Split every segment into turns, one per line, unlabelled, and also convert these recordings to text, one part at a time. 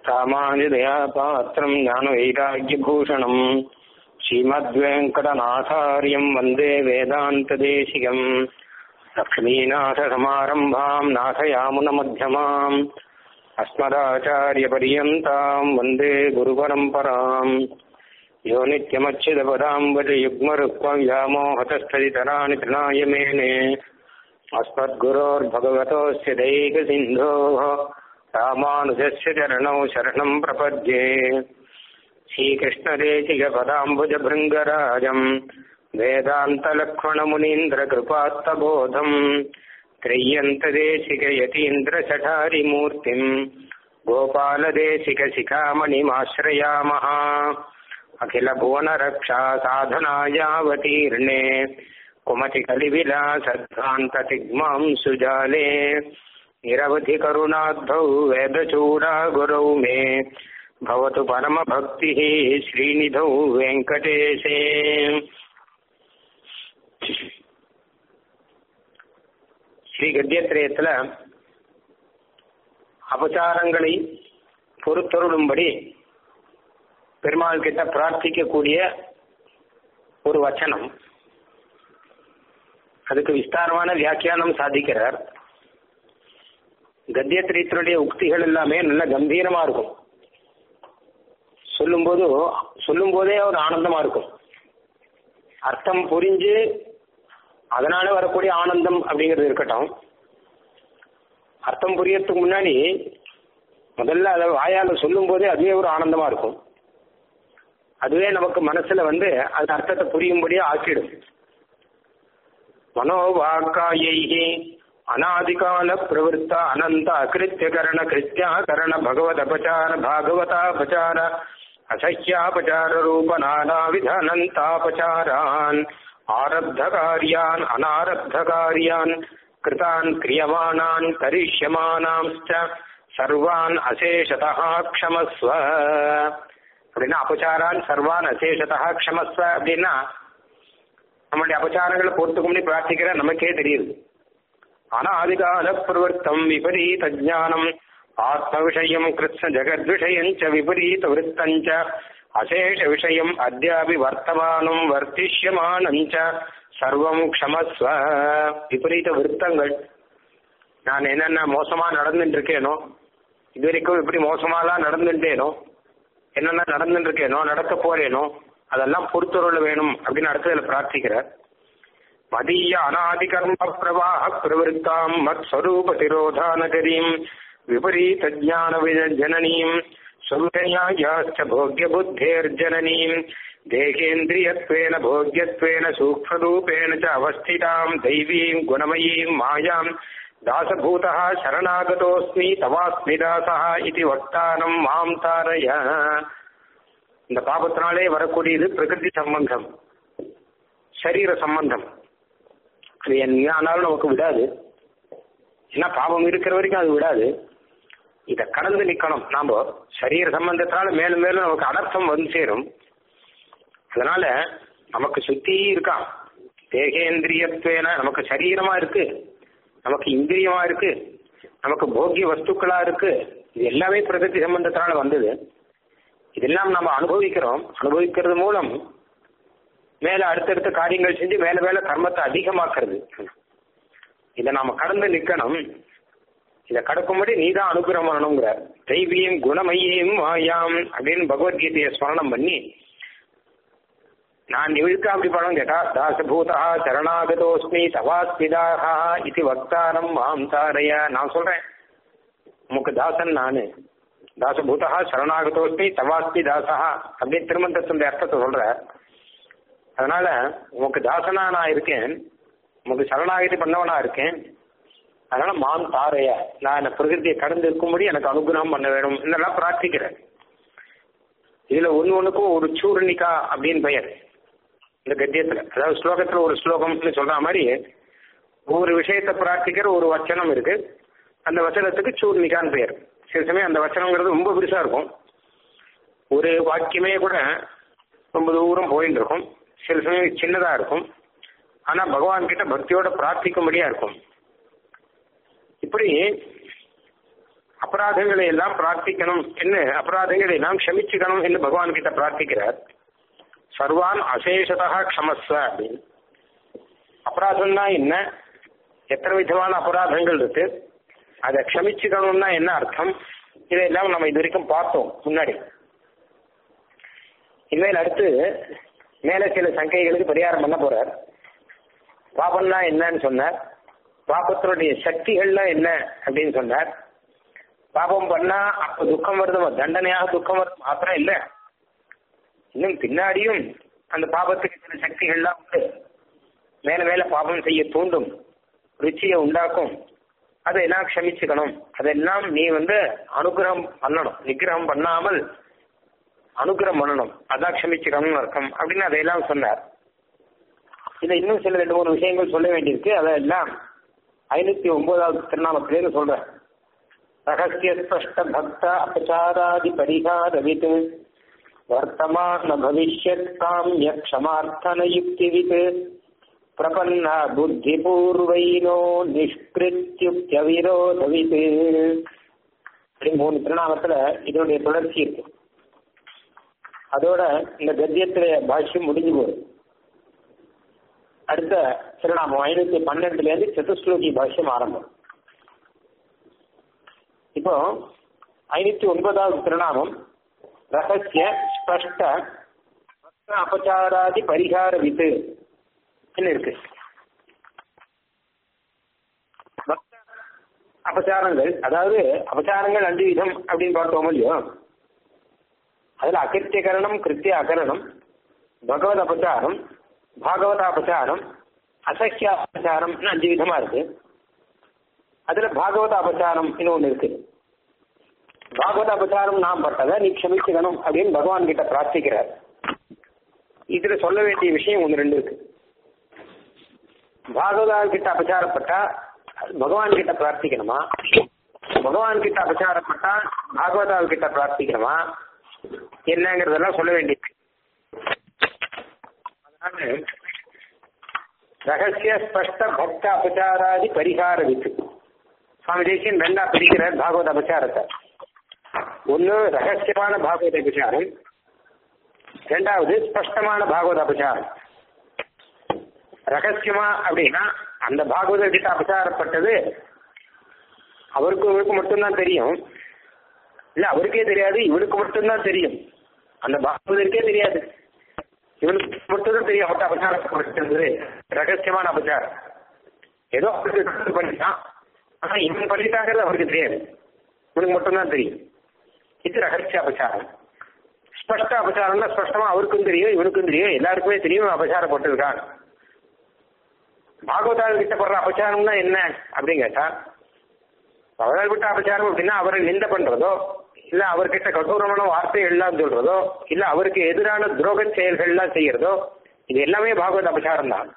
ராமானுஜதயா பாத்திரம் ஞானவைராக்கியபூஷணம் ஸ்ரீமத்வேங்கடநாதாரியம் வந்தே வேதாந்ததேசிகம் லக்ஷ்மீநாதசமாரம்பாம் நாதயாமுனமध्यமாம் अस्मदाचार्यपर्यन्ताम् वन्दे गुरुपरम्पराम् यो नित्यमच्युतपदाम्बुजयुग्मरुक्मव्यामोहतस्थलितराणि तृणाय मेने अस्मद्गुरोर्भगवतोऽस्य दैकसिन्धोः रामानुजस्य चरणौ शरणम् प्रपद्ये श्रीकृष्णदेशिकपदाम्बुजभृङ्गराजम् वेदान्तलक्ष्मणमुनीन्द्रकृपात्तबोधम् त्रय्यन्तदेशिकयतीन्द्रशठारिमूर्तिम् गोपालदेशिकशिखामणिमाश्रयामः अखिलभुवनरक्षा साधनायावतीर्णे कुमतिकलिविलासद्भ्रान्ततिग्मां सुजाले निरवधिकरुणाद्धौ वेदचूडा गुरौ मे भवतु परमभक्तिः श्रीनिधौ वेङ्कटेशे ஸ்ரீ கத்தியத்திரயத்துல அபச்சாரங்களை பொறுத்தருளும்படி பெருமாள் கிட்ட பிரார்த்திக்கக்கூடிய ஒரு வச்சனம் அதுக்கு விஸ்தாரமான வியாக்கியானம் சாதிக்கிறார் கத்தியத்திரயத்தினுடைய உக்திகள் எல்லாமே நல்ல கம்பீரமா இருக்கும் சொல்லும்போது சொல்லும் போதே ஒரு ஆனந்தமா இருக்கும் அர்த்தம் புரிஞ்சு அதனால வரக்கூடிய ஆனந்தம் அப்படிங்கிறது இருக்கட்டும் அர்த்தம் புரியறதுக்கு முன்னாடி முதல்ல அதை வாயால சொல்லும் போதே அதுவே ஒரு ஆனந்தமா இருக்கும் அதுவே நமக்கு மனசுல வந்து அது அர்த்தத்தை புரியும்படியே ஆக்கிடும் மனோவாக்காயை அநாதிகால பிரவருத்த அனந்த அகிருத்தியகரண கிருத்தியாகரண பகவத் அபச்சார பாகவதாபச்சார அசஹ்யாபச்சார ரூப நானாவித அனந்தாபச்சாரான் ஆரப்தகாரியான் அனாரப்தகாரியான் கிருதான் கிரியமானான் கரிஷ்யமானாம்ச்ச சர்வான் அசேஷதா க்ஷமஸ்வ அப்படின்னா அபச்சாரான் சர்வான் அசேஷதா க்ஷமஸ்வ அப்படின்னா நம்மளுடைய அபச்சாரங்களை பொறுத்துக்கு முன்னாடி பிரார்த்திக்கிற நமக்கே தெரியுது ஆனா அதிகால பிரவர்த்தம் விபரீத ஜானம் ஆத்ம விஷயம் கிருஷ்ண ஜெகத் விஷயஞ்ச விபரீத விருத்தஞ்ச அசேஷ விஷயம் அத்தியாபி வர்த்தமானம் வர்த்திஷ்யமானஞ்ச சர்வம் க்ஷமஸ்வ விபரீத விருத்தங்கள் நான் என்னென்ன மோசமா நடந்துட்டு இருக்கேனோ இது வரைக்கும் இப்படி மோசமாலாம் நடந்துட்டேனோ என்னென்ன நடந்துட்டு இருக்கேனோ நடக்க போறேனோ அதெல்லாம் பொறுத்தொருள் வேணும் அப்படின்னு அடுத்ததுல பிரார்த்திக்கிறார் மதீய அநாதி கர்ம பிரவாக பிரவருத்தாம் மத் ஸ்வரூப திரோதானகரீம் விபரீத ஜான ஜனனீம் स्वविषयायाश्च भोग्यबुद्धेर्जननीम् देहेन्द्रियत्वेन भोग्यत्वेन सूक्ष्मरूपेण च अवस्थिताम् दैवीम् गुणमयीम् मायाम् दासभूतः शरणागतोऽस्मि तवास्मि दासः इति वक्तारम् மாம் தாரய இந்த பாபத்தினாலே வரக்கூடியது பிரகிருதி சம்பந்தம் சரீர சம்பந்தம் அது என்ன ஆனாலும் நமக்கு விடாது ஏன்னா பாவம் இருக்கிற வரைக்கும் அது விடாது இதை கடந்து நிக்கணும் நாம சரீர சம்பந்தத்தால மேலும் மேலும் நமக்கு அனர்த்தம் வந்து சேரும் அதனால நமக்கு சுத்தி இருக்கான் தேகேந்திரியத்வேன நமக்கு சரீரமா இருக்கு நமக்கு இந்திரியமா இருக்கு நமக்கு போகிய வஸ்துக்களா இருக்கு இது எல்லாமே பிரகிருதி சம்பந்தத்தினால வந்தது இதெல்லாம் நம்ம அனுபவிக்கிறோம் அனுபவிக்கிறது மூலம் மேல அடுத்தடுத்த காரியங்கள் செஞ்சு மேல மேல கர்மத்தை அதிகமாக்குறது இதை நாம கடந்து நிக்கணும் இதை கடக்கும்படி நீ தான் அனுகிரகம் பண்ணணுங்கிற தெய்வியம் குணமையும் மாயாம் அப்படின்னு பகவத்கீதையை ஸ்மரணம் பண்ணி நான் இழுக்க அப்படி படம் கேட்டா தாசபூதா சரணாகதோஸ்மி தவாஸ்மிதாக இது வக்தாரம் மாம் தாரைய நான் சொல்றேன் உமக்கு தாசன் நானு தாசபூதா சரணாகதோஸ்மி தவாஸ்மி தாசா அப்படின்னு திருமந்தத்தினுடைய அர்த்தத்தை சொல்ற அதனால உமக்கு தாசனா நான் இருக்கேன் உமக்கு சரணாகதி பண்ணவனா இருக்கேன் அதனால மாம் தாரைய நான் இந்த பிரகிருதியை கடந்து இருக்கும்படி எனக்கு அனுகிரகம் பண்ண வேணும் இதெல்லாம் பிரார்த்திக்கிறேன் இதுல ஒன்னு ஒண்ணுக்கும் ஒரு சூர்ணிகா அப்படின்னு பெயர் இந்த கத்தியத்துல அதாவது ஸ்லோகத்துல ஒரு ஸ்லோகம்னு சொல்ற மாதிரி ஒவ்வொரு விஷயத்தை பிரார்த்திக்கிற ஒரு வச்சனம் இருக்கு அந்த வச்சனத்துக்கு சூர்ணிகான்னு பெயர் சில சமயம் அந்த வச்சனங்கிறது ரொம்ப பெருசா இருக்கும் ஒரு வாக்கியமே கூட ரொம்ப தூரம் போயிட்டு இருக்கும் சில சமயம் சின்னதா இருக்கும் ஆனா பகவான் கிட்ட பக்தியோட பிரார்த்திக்கும்படியா இருக்கும் இப்படி அபராதங்களை எல்லாம் பிரார்த்திக்கணும் என்ன அபராதங்களை எல்லாம் க்ஷமிச்சுக்கணும் என்று பகவான் கிட்ட பிரார்த்திக்கிறார் சர்வான் அசேஷதா க்ஷமஸ்வ அப்படின்னு அபராதம்னா என்ன எத்தனை விதமான அபராதங்கள் இருக்கு அதை க்ஷமிச்சுக்கணும்னா என்ன அர்த்தம் இதையெல்லாம் நம்ம இது வரைக்கும் பார்த்தோம் முன்னாடி இனிமேல் அடுத்து மேல சில சங்கைகளுக்கு பரிகாரம் பண்ண போறார் பாபம்னா என்னன்னு சொன்னார் பாபத்தினுடைய சக்திகள்லாம் என்ன அப்படின்னு சொன்னார் பாபம் பண்ணா அப்ப துக்கம் வருது தண்டனையாக துக்கம் வருது மாத்திரம் இல்ல இன்னும் பின்னாடியும் அந்த பாபத்துக்கு சில சக்திகள்லாம் உண்டு மேல மேல பாபம் செய்ய தூண்டும் ருச்சியை உண்டாக்கும் அதையெல்லாம் க்ஷமிச்சுக்கணும் அதெல்லாம் நீ வந்து அனுகிரகம் பண்ணணும் நிகிரகம் பண்ணாமல் அனுகிரகம் பண்ணணும் அதான் க்ஷமிச்சுக்கணும்னு அர்த்தம் அப்படின்னு அதையெல்லாம் சொன்னார் இதுல இன்னும் சில ரெண்டு மூணு விஷயங்கள் சொல்ல வேண்டியிருக்கு அதெல்லாம் ஐநூத்தி ஒன்பதாவது திருநாமத்திலேருந்து சொல்றேன் ரகசிய ஸ்பஷ்ட பக்த அபச்சாராதி பரிகாரவித் வர்த்தமான பவிஷ்யத் காமிய க்ஷமார்த்தன யுக்திவித் பிரபன்ன புத்தி பூர்வைனோ நிஷ்கிருத்யுக்திய விரோதவித் மூணு திருநாமத்துல இதனுடைய தொடர்ச்சி இருக்கு அதோட இந்த கத்தியத்திலே பாஷ்யம் முடிஞ்சு போகுது அடுத்த திருநாமம் ஐநூத்தி பன்னெண்டுல இருந்து சதுஸ்லோகி பாஷ்யம் ஆரம்பம் இப்போ ஐநூத்தி ஒன்பதாவது திருநாமம் ரகசிய ஸ்பஷ்ட அபச்சாராதி பரிகார வித்து இருக்கு அபச்சாரங்கள் அதாவது அபச்சாரங்கள் அஞ்சு விதம் அப்படின்னு பார்த்தோம் இல்லையோ அதுல அகிருத்திய கரணம் கிருத்திய அகரணம் பகவத் அபச்சாரம் பாகவத அபச்சாரம் அசக்கிய அபச்சாரம் அஞ்சு விதமா இருக்கு அதுல பாகவத அபச்சாரம் ஒண்ணு இருக்கு பாகவத அபச்சாரம் நாம் பட்டதை நீ க்ஷமிச்சுக்கணும் அப்படின்னு பகவான் கிட்ட பிரார்த்திக்கிறார் இதுல சொல்ல வேண்டிய விஷயம் ஒண்ணு ரெண்டு இருக்கு பாகவதா கிட்ட அபச்சாரப்பட்டா பகவான் கிட்ட பிரார்த்திக்கணுமா பகவான் கிட்ட அபச்சாரப்பட்டா பாகவதா கிட்ட பிரார்த்திக்கணுமா என்னங்கிறதெல்லாம் சொல்ல வேண்டியது அதனால ரகசிய ஸ்பஷ்ட பக்த அபச்சாராதி பரிகார வித்து சுவாமி தேசியன் ரெண்டா பிரிக்கிறார் பாகவத அபச்சாரத்தை ஒன்னு ரகசியமான பாகவத அபச்சாரம் ரெண்டாவது ஸ்பஷ்டமான பாகவத அபச்சாரம் ரகசியமா அப்படின்னா அந்த பாகவத கிட்ட அபச்சாரப்பட்டது அவருக்கு இவருக்கு மட்டும்தான் தெரியும் இல்ல அவருக்கே தெரியாது இவனுக்கு மட்டும்தான் தெரியும் அந்த பாகவதற்கே தெரியாது இவனுக்கு மட்டும்தான் தெரியும் அவர்கிட்ட அபச்சாரப்பட்டிருந்தது ரகசியமான அபச்சாரம் ஏதோ அவருக்கு பண்ணிட்டான் ஆனா இவன் பண்ணிட்டாங்கிறது அவருக்கு தெரியாது இவனுக்கு மட்டும்தான் தெரியும் இது ரகசிய அபச்சாரம் ஸ்பஷ்ட அபச்சாரம்னா ஸ்பஷ்டமா அவருக்கும் தெரியும் இவனுக்கும் தெரியும் எல்லாருக்குமே தெரியும் அபச்சாரப்பட்டிருக்கான் பாகவதால் கிட்ட படுற அபச்சாரம்னா என்ன அப்படின்னு கேட்டா அவரால் விட்ட அபச்சாரம் அப்படின்னா அவரை நிந்த பண்றதோ இல்ல அவர்கிட்ட கடூரமான வார்த்தைகள் எல்லாம் சொல்றதோ இல்ல அவருக்கு எதிரான துரோக செயல்கள் எல்லாம் செய்யறதோ இது எல்லாமே பாகவத அபச்சாரம் தான்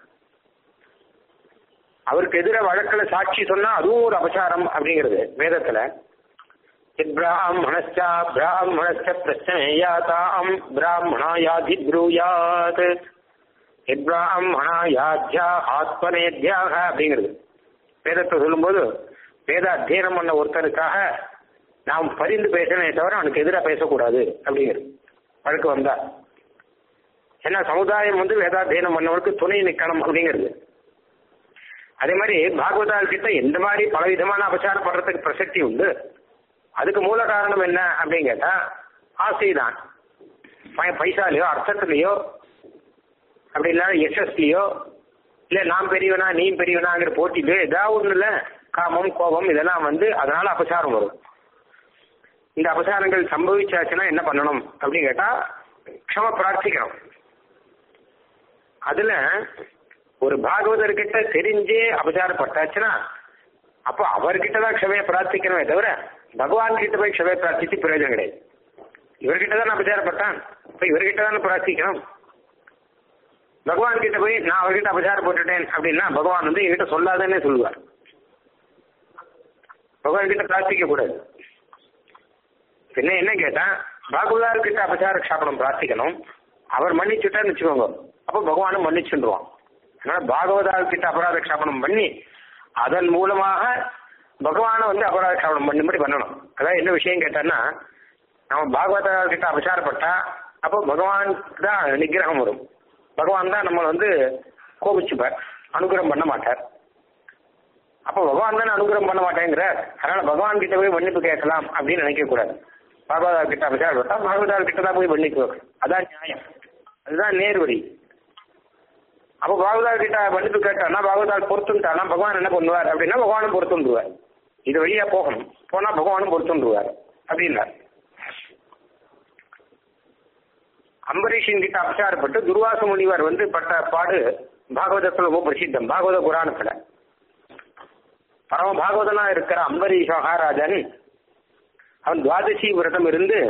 அவருக்கு எதிர வழக்கில் சாட்சி சொன்னா அதுவும் ஒரு அபச்சாரம் அப்படிங்கிறது வேதத்துல பிராமணச்சா பிராமணச்ச பிரச்சனையாதாம் பிராமணாயாதி ப்ரூயாத் பிராமணாயாத்யா ஆத்மனேத்யாக அப்படிங்கிறது வேதத்தை சொல்லும்போது வேத அத்தியனம் பண்ண ஒருத்தருக்காக நாம் பரிந்து பேசவே தவிர அவனுக்கு எதிராக பேசக்கூடாது அப்படிங்கிறது வழக்கு வந்தா ஏன்னா சமுதாயம் வந்து வேதாத்தியனம் பண்ணவனுக்கு துணை நிற்கணும் அப்படிங்கிறது அதே மாதிரி பாகவதால் கிட்ட எந்த மாதிரி பலவிதமான அபச்சாரம் பண்றதுக்கு பிரசக்தி உண்டு அதுக்கு மூல காரணம் என்ன அப்படின்னு கேட்டா ஆசைதான் பைசாலையோ அர்த்தத்திலேயோ அப்படி இல்லாத எஸ்எஸ்லயோ இல்ல நான் பெரியவனா நீ பெரியவனாங்கிற போட்டியிலோ ஏதாவது ஒண்ணு இல்ல காமம் கோபம் இதெல்லாம் வந்து அதனால அபசாரம் வரும் இந்த அபசாரங்கள் சம்பவிச்சாச்சுன்னா என்ன பண்ணணும் அப்படின்னு கேட்டா க்ஷம பிரார்த்திக்கணும் அதுல ஒரு பாகவதர்கிட்ட தெரிஞ்சே அபசாரப்பட்டாச்சுன்னா அப்போ அவர்கிட்ட தான் க்ஷமையை பிரார்த்திக்கணுமே தவிர பகவான் கிட்ட போய் க்ஷமையை பிரார்த்திச்சு பிரயோஜனம் கிடையாது இவர்கிட்ட தான் அபசாரப்பட்டான் இப்ப இவர்கிட்ட தானே பிரார்த்திக்கணும் பகவான் கிட்ட போய் நான் அவர்கிட்ட அபசாரம் போட்டுட்டேன் அப்படின்னா பகவான் வந்து என்கிட்ட சொல்லாதன்னே சொல்லுவார் பகவான் கிட்ட பிரார்த்திக்க கூடாது என்ன என்ன கேட்டா பாகவதார் கிட்ட அபசார க்ஷாபனம் பிரார்த்திக்கணும் அவர் மன்னிச்சுட்டான்னு வச்சுக்கோங்க அப்போ பகவானும் மன்னிச்சுருவான் அதனால பாகவதார் கிட்ட அபராத க்ஷாபனம் பண்ணி அதன் மூலமாக பகவானை வந்து அபராத சிரவணம் பண்ணும்படி பண்ணணும் அதாவது என்ன விஷயம் கேட்டான்னா நம்ம பாகவத கிட்ட அபசாரப்பட்டா அப்போ பகவான் தான் நிகிரகம் வரும் பகவான் தான் நம்மளை வந்து கோபிச்சுப்பார் அனுகிரகம் பண்ண மாட்டார் அப்போ பகவான் தானே அனுகிரகம் பண்ண மாட்டேங்கிறார் அதனால பகவான் கிட்ட போய் மன்னிப்பு கேட்கலாம் அப்படின்னு நினைக்க கூடாது பாகவதா கிட்ட அபசாரப்பட்டா பாகவதா கிட்ட தான் போய் மன்னிப்பு அதான் நியாயம் அதுதான் நேர்வழி அப்போ பாகவதா கிட்ட மன்னிப்பு கேட்டானா பாகவதால் பொறுத்துட்டானா பகவான் என்ன பண்ணுவார் அப்படின்னா பகவானும் பொறுத்துண்டுவார் இது வழியா போகணும் போனா பகவானும் பொறுத்துண்டுவார் அப்படின்னார் அம்பரீஷன் கிட்ட அபசாரப்பட்டு துர்வாச முனிவர் வந்து பட்ட பாடு பாகவதத்துல ரொம்ப பிரசித்தம் பாகவத புராணத்துல பரம பாகவதனா இருக்கிற அம்பரீஷ் மகாராஜன் அவன் துவாதசி விரதம் இருந்து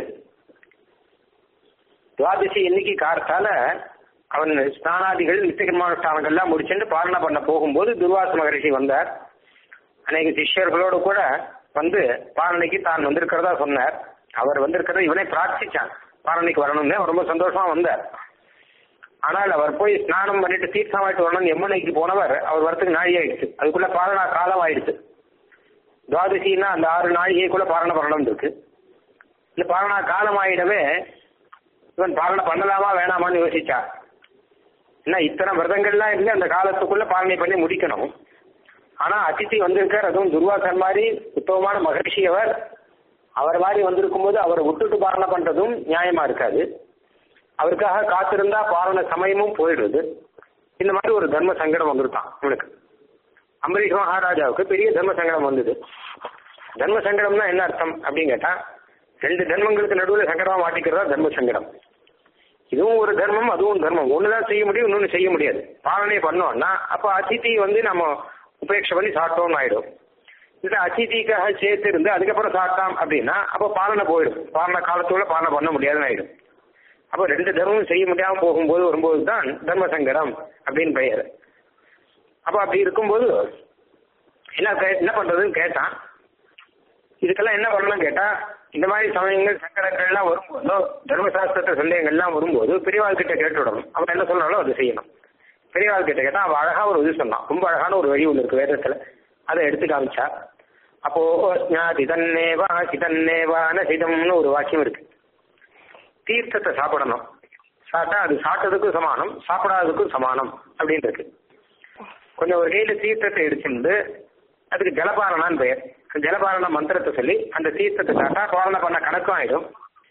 துவாதசி இன்னைக்கு கார்த்தால அவன் ஸ்நானாதிகள் நித்தியகர்மானுஷ்டானங்கள்லாம் முடிச்சுட்டு பாலனை பண்ண போகும்போது துர்வாச மகரிஷி வந்தார் அநேக சிஷ்யர்களோடு கூட வந்து பாலனைக்கு தான் வந்திருக்கிறதா சொன்னார் அவர் வந்திருக்கிறத இவனே பிரார்த்திச்சான் பாலனைக்கு வரணும்னு அவர் ரொம்ப சந்தோஷமா வந்தார் ஆனால் அவர் போய் ஸ்நானம் பண்ணிட்டு தீர்த்தமாயிட்டு வரணும் எம்மனைக்கு போனவர் அவர் வரத்துக்கு நாழி ஆயிடுச்சு அதுக்குள்ள பாலனா காலம் ஆயிடுச்சு துவாதசின்னா அந்த ஆறு நாழிகைக்குள்ள பாலனை பண்ணணும் இருக்கு இந்த பாலனா காலம் ஆயிடவே இவன் பாலனை பண்ணலாமா வேணாமான்னு யோசிச்சா என்ன இத்தனை விரதங்கள்லாம் இருந்து அந்த காலத்துக்குள்ள பாலனை பண்ணி முடிக்கணும் ஆனா அதித்தி வந்திருக்கார் அதுவும் துர்வாசன் மாதிரி உத்தமமான மகர்ஷி அவர் அவர் மாதிரி வந்திருக்கும் போது அவரை விட்டுட்டு பாலனை பண்றதும் நியாயமா இருக்காது அவருக்காக காத்திருந்தா பாலன சமயமும் போயிடுது இந்த மாதிரி ஒரு தர்ம சங்கடம் வந்திருக்கான் இவனுக்கு அம்பரீஷ் மகாராஜாவுக்கு பெரிய தர்ம சங்கடம் வந்தது தர்ம சங்கடம்னா என்ன அர்த்தம் அப்படின்னு கேட்டா ரெண்டு தர்மங்களுக்கு நடுவில் சங்கடமா மாட்டிக்கிறதா தர்ம சங்கடம் இதுவும் ஒரு தர்மம் அதுவும் தர்மம் ஒண்ணுதான் செய்ய முடியும் இன்னொன்னு செய்ய முடியாது பாலனை பண்ணோம்னா அப்ப அதித்தி வந்து நம்ம உபேட்சை பண்ணி சாப்பிட்டோம்னு ஆயிடும் இல்ல அதிதிக்காக சேர்த்து இருந்து அதுக்கப்புறம் சாப்பிட்டாம் அப்படின்னா அப்ப பாலனை போயிடும் பாலன காலத்தோட பாலனை பண்ண முடியாதுன்னு ஆயிடும் அப்ப ரெண்டு தர்மமும் செய்ய முடியாம போகும்போது வரும்போது தான் தர்ம சங்கடம் அப்படின்னு பெயர் அப்ப அப்படி இருக்கும்போது என்ன கே- என்ன பண்றதுன்னு கேட்டான் இதுக்கெல்லாம் என்ன பண்ணணும் கேட்டா இந்த மாதிரி சமயங்கள் சங்கடங்கள்லாம் வரும்போதோ தர்மசாஸ்திரத்தை சந்தேகங்கள்லாம் வரும்போது பெரியவாள் கிட்ட கேட்டு விடணும் அவன் என்ன சொல்றாலும் அதை செய்யணும் பெரியவாள் கிட்ட கேட்டா அவன் அழகா ஒரு இது சொன்னான் ரொம்ப அழகான ஒரு வழி ஒன்று இருக்கு வேதத்துல அதை எடுத்து காமிச்சா அப்போ ஞாதி தன்னேவா சிதன்னேவான சிதம்னு ஒரு வாக்கியம் இருக்கு தீர்த்தத்தை சாப்பிடணும் சாப்பிட்டா அது சாப்பிட்டதுக்கும் சமானம் சாப்பிடாததுக்கும் சமானம் அப்படின்னு இருக்கு கொஞ்சம் ஒரு கையில தீர்த்தத்தை எடுத்துட்டு அதுக்கு ஜலபாரணான்னு பெயர் ஜலபாரண மந்திரத்தை சொல்லி அந்த தீர்த்தத்தை சாப்பிட்டா பாலனை பண்ண கணக்கும் ஆயிடும்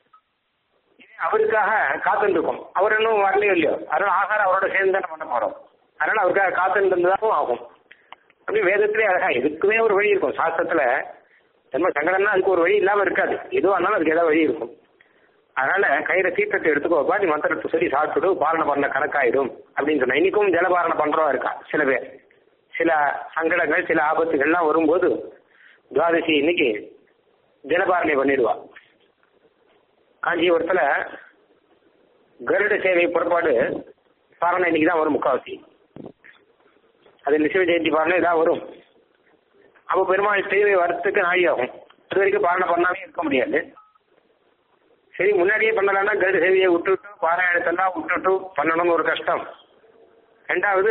இது அவருக்காக காத்துருக்கும் அவர் இன்னும் வரலையோ இல்லையோ அதனால ஆகாரம் அவரோட சேர்ந்து தானே பண்ண போறோம் அதனால அவருக்காக காத்துருந்ததாகவும் ஆகும் அப்படி வேதத்திலே அழகா இதுக்குமே ஒரு வழி இருக்கும் சாஸ்திரத்துல ஜென்ம சங்கடம்னா அதுக்கு ஒரு வழி இல்லாம இருக்காது எதுவா இருந்தாலும் அதுக்கு ஏதாவது வழி இருக்கும் அதனால கையில தீர்த்தத்தை எடுத்துக்கோப்பா நீ மந்திரத்தை சொல்லி சாப்பிட்டுட்டு பாலனை பண்ண கணக்காயிடும் அப்படின்னு சொன்னா இன்னைக்கும் ஜலபாரணை பண்றவா இருக்கா சில பேர் சில சங்கடங்கள் சில ஆபத்துகள்லாம் வரும்போது துவாதசி இன்னைக்கு ஜலபாரணை பண்ணிடுவா காஞ்சிபுரத்துல கருட சேவை புறப்பாடு பாரணை இன்னைக்கு தான் வரும் முக்காவாசி அது நிசிவ ஜெயந்தி பாரணை இதான் வரும் அப்போ பெருமாள் சேவை வரத்துக்கு நாழி ஆகும் அது வரைக்கும் பாரணை பண்ணாமே இருக்க முடியாது சரி முன்னாடியே பண்ணலாம்னா கருட சேவையை விட்டுட்டு பாராயணத்தெல்லாம் விட்டுட்டு பண்ணணும்னு ஒரு கஷ்டம் ரெண்டாவது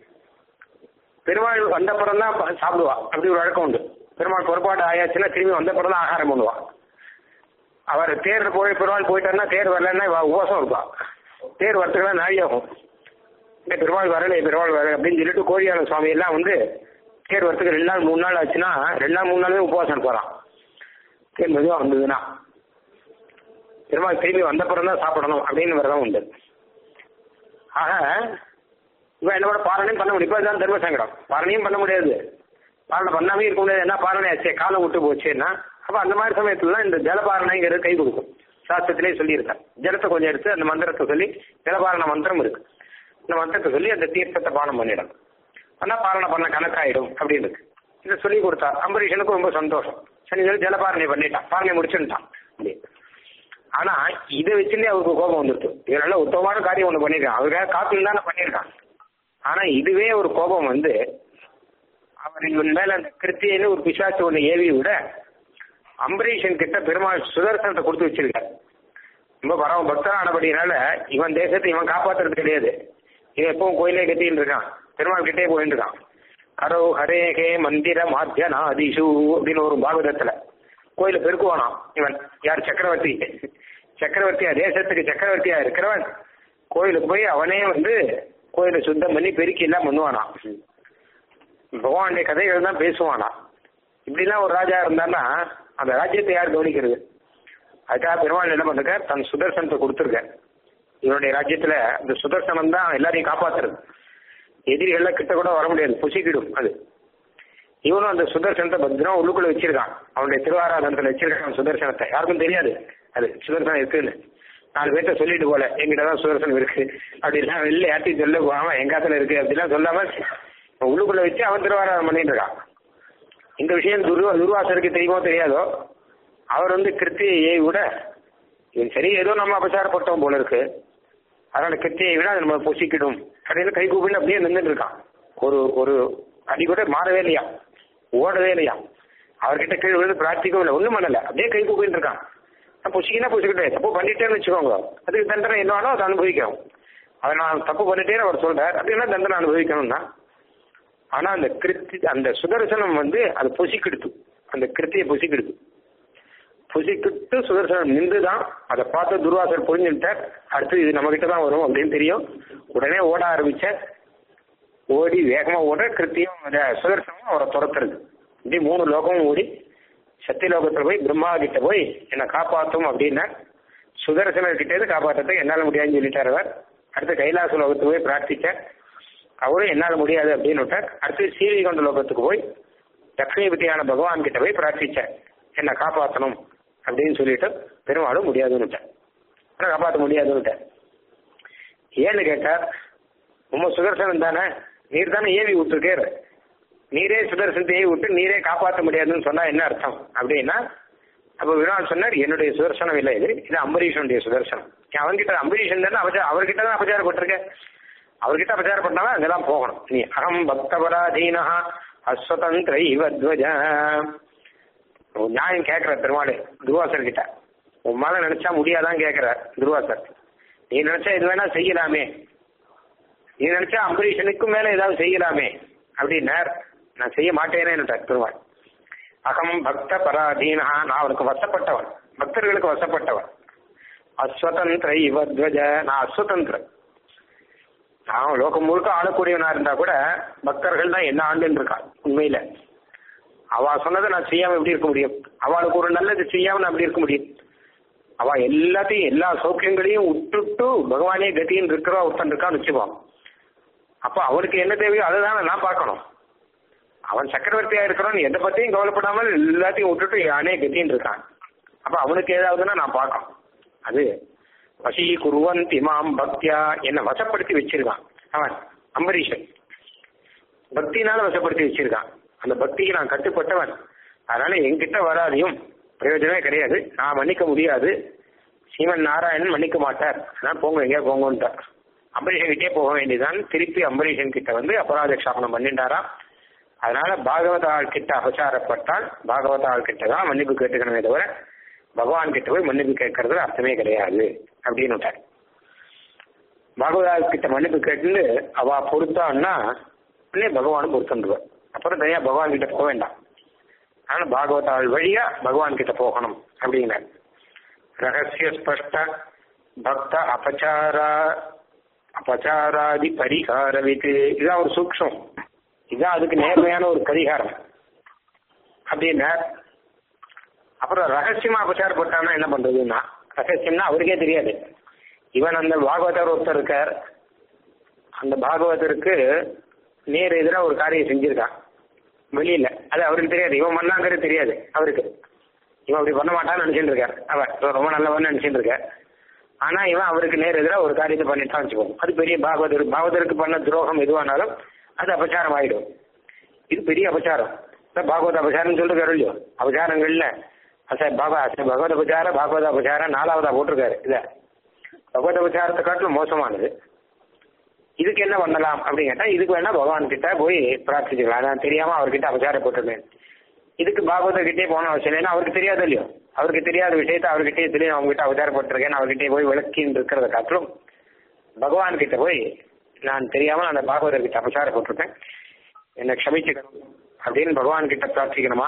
பெருமாள் வந்தப்புறம் தான் ப- சாப்பிடுவா அப்படி ஒரு வழக்கம் உண்டு பெருமாள் புறப்பாடு ஆயாச்சுன்னா திரும்பி வந்தப்புறம் தான் ஆகாரம் பண்ணுவா அவர் தேர் போய் பெருமாள் போயிட்டாருன்னா தேர் வரலன்னா இவ உபவாசம் இருப்பா தேர் வரத்துக்குலாம் நாழி ஆகும் இந்த பெருமாள் வரல பெருமாள் வரல அப்படின்னு சொல்லிட்டு கோழியான சுவாமி எல்லாம் வந்து தேர் வரத்துக்கு ரெண்டு நாள் மூணு நாள் ஆச்சுன்னா ரெண்டு நாள் மூணு நாளுமே உபவாசம் இருப்பாராம் தேர் மெதுவாக வந்ததுன்னா பெருமாள் திரும்பி வந்தப்புறம் தான் சாப்பிடணும் அப்படின்னு விரதம் உண்டு ஆக இவன் என்ன கூட பாரணையும் பண்ண முடியும் இப்போ தான் தர்ம சங்கடம் பாரணையும் பண்ண முடியாது பாரணை பண்ணாமே இருக்க முடியாது என்ன பாரணை ஆச்சே காலம் விட்டு போச்சுன்னா அப்போ அந்த மாதிரி சமயத்துலலாம் இந்த ஜலபாரணைங்கிறது கை கொடுக்கும் சாஸ்திரத்திலே சொல்லியிருக்கார் ஜலத்தை கொஞ்சம் எடுத்து அந்த மந்திரத்தை சொல்லி ஜலபாரண மந்திரம் இருக்கு இந்த மந்திரத்தை சொல்லி அந்த தீர்த்தத்தை பானம் பண்ணிடும் ஆனா பாரணை பண்ண கணக்காயிடும் அப்படின்னு இருக்கு இதை சொல்லி கொடுத்தா அம்பரீஷனுக்கு ரொம்ப சந்தோஷம் சரி சொல்லி ஜலபாரணை பண்ணிட்டான் பாரணை முடிச்சுட்டான் அப்படி ஆனா இதை வச்சுட்டே அவருக்கு கோபம் வந்துருச்சு இதனால உத்தமமான காரியம் ஒண்ணு பண்ணிருக்கான் அவருக்காக காப்பில் தானே பண்ணியிருக்கான் ஆனா இதுவே ஒரு கோபம் வந்து அவர் இவன் மேல அந்த கிருத்தியில ஒரு பிசாசு ஒண்ணு ஏவி விட அம்பரீஷன் கிட்ட பெருமாள் சுதர்சனத்தை கொடுத்து வச்சிருக்கார் ரொம்ப பரவ பக்தரானபடினால இவன் தேசத்தை இவன் காப்பாத்துறது கிடையாது இவன் எப்பவும் கோயிலே கட்டின்னு இருக்கான் பெருமாள் கிட்டே போயிட்டு இருக்கான் கரோ ஹரேகே மந்திர மாத்தியனாதிஷு அப்படின்னு ஒரு பாகவதத்துல கோயில பெருக்குவானாம் இவன் யார் சக்கரவர்த்தி சக்கரவர்த்தியா தேசத்துக்கு சக்கரவர்த்தியா இருக்கிறவன் கோயிலுக்கு போய் அவனே வந்து கோயிலை சுத்தம் பண்ணி பெருக்கி எல்லாம் பண்ணுவானாம் பகவானுடைய கதைகள் தான் பேசுவானா இப்படிலாம் ஒரு ராஜா இருந்தான்னா அந்த ராஜ்யத்தை யார் கவனிக்கிறது அதுக்காக பெருமாள் என்ன பண்ணுங்க தன் சுதர்சனத்தை கொடுத்துருக்க இவனுடைய ராஜ்யத்துல இந்த சுதர்சனம் தான் எல்லாரையும் காப்பாத்துறது எதிரிகள்லாம் கிட்ட கூட வர முடியாது புசிக்கிடும் அது இவனும் அந்த சுதர்சனத்தை பத்திரம் உள்ளுக்குள்ள வச்சிருக்கான் அவனுடைய திருவாராதனத்துல வச்சிருக்கான் சுதர்சனத்தை யாருக்கும் தெரியாது அது சுதர்சனம் இருக்குன்னு நாலு பேர்த்த சொல்லிட்டு போல எங்கிட்ட தான் சுதர்சனம் இருக்கு அப்படிலாம் வெளில யார்ட்டி சொல்ல போகாம எங்காத்துல இருக்கு அப்படிலாம் சொல்லாம உள்ளுக்குள்ள வச்சு அவன் திருவாராதனம் பண்ணிட்டு இருக்கான் இந்த விஷயம் துருவா துர்வாசருக்கு தெரியுமோ தெரியாதோ அவர் வந்து கிருத்தியை விட இவன் சரி ஏதோ நம்ம அபசாரப்பட்டோம் போல இருக்கு அதனால கிருத்தியை விட அது நம்ம பொசிக்கிடும் அப்படின்னு கை கூப்பிட்டு அப்படியே நின்றுட்டு இருக்கான் ஒரு ஒரு அடி கூட மாறவே இல்லையா ஓடவே இல்லையா அவர்கிட்ட கீழே விழுந்து பிரார்த்திக்கவும் இல்லை ஒன்றும் பண்ணல அப்படியே கை கூப்பிட்டு இருக்கான் நான் பொசிக்கினா பொசிக்கிட்டேன் தப்பு பண்ணிட்டேன்னு வச்சுக்கோங்க அதுக்கு தண்டனை என்ன வேணோ அதை அனுபவிக்கணும் அதை நான் தப்பு பண்ணிட்டேன்னு அவர் சொல்றார் அப்படின்னா தண்டனை அனுபவிக்கணும் தான் ஆனா அந்த கிருத்தி அந்த சுதர்சனம் வந்து அது பொசிக்கிடுத்து அந்த கிருத்தியை பொசிக்கிடுது புசிக்கிட்டு சுதர்சனம் நின்று தான் அதை பார்த்து துர்வாசர் புரிஞ்சுட்டார் அடுத்து இது நம்ம கிட்ட தான் வரும் அப்படின்னு தெரியும் உடனே ஓட ஆரம்பிச்ச ஓடி வேகமா ஓட கிருத்தியும் அந்த சுதர்சனமும் அவரை துரத்துறது இப்படி மூணு லோகமும் ஓடி சத்தியலோகத்துல போய் பிரம்மா கிட்ட போய் என்னை காப்பாற்றும் அப்படின்னா சுதர்சனர் கிட்ட இருந்து காப்பாற்றத்துக்கு என்னால முடியாதுன்னு சொல்லிட்டார் அவர் அடுத்து கைலாச லோகத்துக்கு போய் பிரார்த்திக்க அவரும் என்னால முடியாது அப்படின்னு விட்டார் அடுத்து சீவிகொண்ட லோகத்துக்கு போய் லட்சுமிபதியான பகவான் கிட்ட போய் பிரார்த்திச்சார் என்னை காப்பாற்றணும் அப்படின்னு சொல்லிட்டு பெருமாளும் முடியாதுன்னு விட்டார் ஆனால் காப்பாற்ற முடியாதுன்னு விட்டார் ஏன்னு கேட்டார் உங்க சுதர்சனம் தானே நீர் தானே ஏவி விட்டுருக்காரு நீரே சுதர்சனத்தை ஏவி விட்டு நீரே காப்பாற்ற முடியாதுன்னு சொன்னா என்ன அர்த்தம் அப்படின்னா அப்ப விராட் சொன்னார் என்னுடைய சுதர்சனம் இல்லை இது இது அம்பரீஷனுடைய சுதர்சனம் அவன்கிட்ட அம்பரீஷன் தானே அபச்சார அவர்கிட்ட தான் அபச்சாரப்பட்டிருக்க அவர்கிட்ட அபச்சாரப்பட்டாலும் அங்கெல்லாம் போகணும் நீ அகம் பக்தபராதீனா அஸ்வதந்திர இவத்வஜ நியாயம் கேட்கிற பெருமாள் துர்வாசர் கிட்ட உன் மேல நினைச்சா முடியாதான் கேட்கிற துர்வாசர் நீ நினைச்சா இது வேணா செய்யலாமே நீ நினைச்சா அம்பரீஷனுக்கும் மேல ஏதாவது செய்யலாமே அப்படின்னார் நான் செய்ய மாட்டேனே பெருமாள் அகம் பக்த பராதீனா நான் அவனுக்கு வசப்பட்டவன் பக்தர்களுக்கு வசப்பட்டவன் அஸ்வதந்திர இவத்வஜ நான் அஸ்வதந்திரன் நான் லோகம் முழுக்க ஆளக்கூடியவனா இருந்தா கூட பக்தர்கள் தான் என்ன ஆண்டுன்னு இருக்கான் உண்மையில அவ சொன்னதை நான் செய்யாம எப்படி இருக்க முடியும் அவளுக்கு ஒரு நல்லது செய்யாம நான் அப்படி இருக்க முடியும் அவ எல்லாத்தையும் எல்லா சௌக்கியங்களையும் விட்டுட்டு பகவானே கத்தின்னு இருக்கிறவா ஒருத்தன் இருக்கான்னு வச்சுப்பான் அப்ப அவனுக்கு என்ன தேவையோ அதை தானே நான் பார்க்கணும் அவன் சக்கரவர்த்தியா இருக்கிறவன் எதை பத்தியும் கவலைப்படாமல் எல்லாத்தையும் விட்டுட்டு யானே கத்தின்னு இருக்கான் அப்ப அவனுக்கு ஏதாவதுன்னா நான் பார்க்கணும் அது வசி குருவன் திமாம் பக்தியா என்னை வசப்படுத்தி வச்சிருக்கான் அவன் அம்பரீஷன் பக்தினால வசப்படுத்தி வச்சிருக்கான் அந்த பக்திக்கு நான் கட்டுப்பட்டவன் அதனால என்கிட்ட வராதையும் பிரயோஜனமே கிடையாது நான் மன்னிக்க முடியாது சீமன் நாராயணன் மன்னிக்க மாட்டார் அதனால போங்க எங்கேயா போங்கன்ட்டார் அம்பரீஷன் கிட்டே போக வேண்டியதான் திருப்பி அம்பரீஷன் கிட்ட வந்து அபராத க்ஷாபனம் பண்ணிட்டாராம் அதனால பாகவத ஆள் கிட்ட அபசாரப்பட்டால் பாகவத ஆள் கிட்ட தான் மன்னிப்பு கேட்டுக்கணுமே தவிர பகவான் கிட்ட போய் மன்னிப்பு கேட்கறதுல அர்த்தமே கிடையாது அப்படின்னு விட்டார் பாகவதா கிட்ட மன்னிப்பு கேட்டு அவ பொறுத்தான்னா உடனே பகவானும் பொறுத்துருவார் அப்புறம் தனியா பகவான் கிட்ட போக வேண்டாம் அதனால பாகவதாள் வழியா பகவான் கிட்ட போகணும் அப்படிங்கிறார் ரகசிய ஸ்பஷ்ட பக்த அபச்சாரா அபச்சாராதி பரிகாரவித்து இதான் ஒரு சூக்ஷம் இதான் அதுக்கு நேர்மையான ஒரு பரிகாரம் அப்படின்னா அப்புறம் ரகசியமா அபச்சாரப்பட்டானா என்ன பண்றதுன்னா ரகசியம்னா அவருக்கே தெரியாது இவன் அந்த பாகவதர் ஒருத்தர் இருக்கார் அந்த பாகவதருக்கு நேர் எதிராக ஒரு காரியம் செஞ்சிருக்கான் வெளியில அது அவருக்கு தெரியாது இவன் பண்ணாங்கிறது தெரியாது அவருக்கு இவன் அப்படி பண்ண மாட்டான்னு நினைச்சிட்டு இருக்கார் அவன் இவன் ரொம்ப நல்லவன் நினைச்சிட்டு இருக்கார் ஆனா இவன் அவருக்கு நேர் எதிராக ஒரு காரியத்தை பண்ணிட்டான் வச்சுக்கோங்க அது பெரிய பாகவதர் பாகவதருக்கு பண்ண துரோகம் எதுவானாலும் அது அபச்சாரம் ஆயிடும் இது பெரிய அபச்சாரம் பாகவத அபச்சாரம் சொல்லிருக்காரு இல்லையோ அபச்சாரங்கள்ல அச பாபா அச பகவத அபச்சாரம் பாகவத அபச்சாரம் நாலாவதா போட்டிருக்காரு இத பகவத அபச்சாரத்தை காட்டிலும் மோசமானது இதுக்கு என்ன பண்ணலாம் அப்படின்னு கேட்டா இதுக்கு வேணா பகவான் கிட்ட போய் பிரார்த்திச்சுக்கலாம் நான் தெரியாம அவர்கிட்ட அபச்சாரப்பட்டிருந்தேன் இதுக்கு பாகவத கிட்டே போன அவசியம் இல்லை அவருக்கு தெரியாது இல்லையோ அவருக்கு தெரியாத விஷயத்த அவர்கிட்டயே தெரியும் அவங்ககிட்ட அவதாரப்பட்டிருக்கேன் அவர்கிட்டயே போய் விளக்கின்னு இருக்கிறத காட்டிலும் பகவான் கிட்ட போய் நான் தெரியாம அந்த பாகவதர் கிட்ட அபச்சாரப்பட்டிருக்கேன் என்னை க்ஷமிச்சுக்கணும் அப்படின்னு பகவான் கிட்ட பிரார்த்திக்கணுமா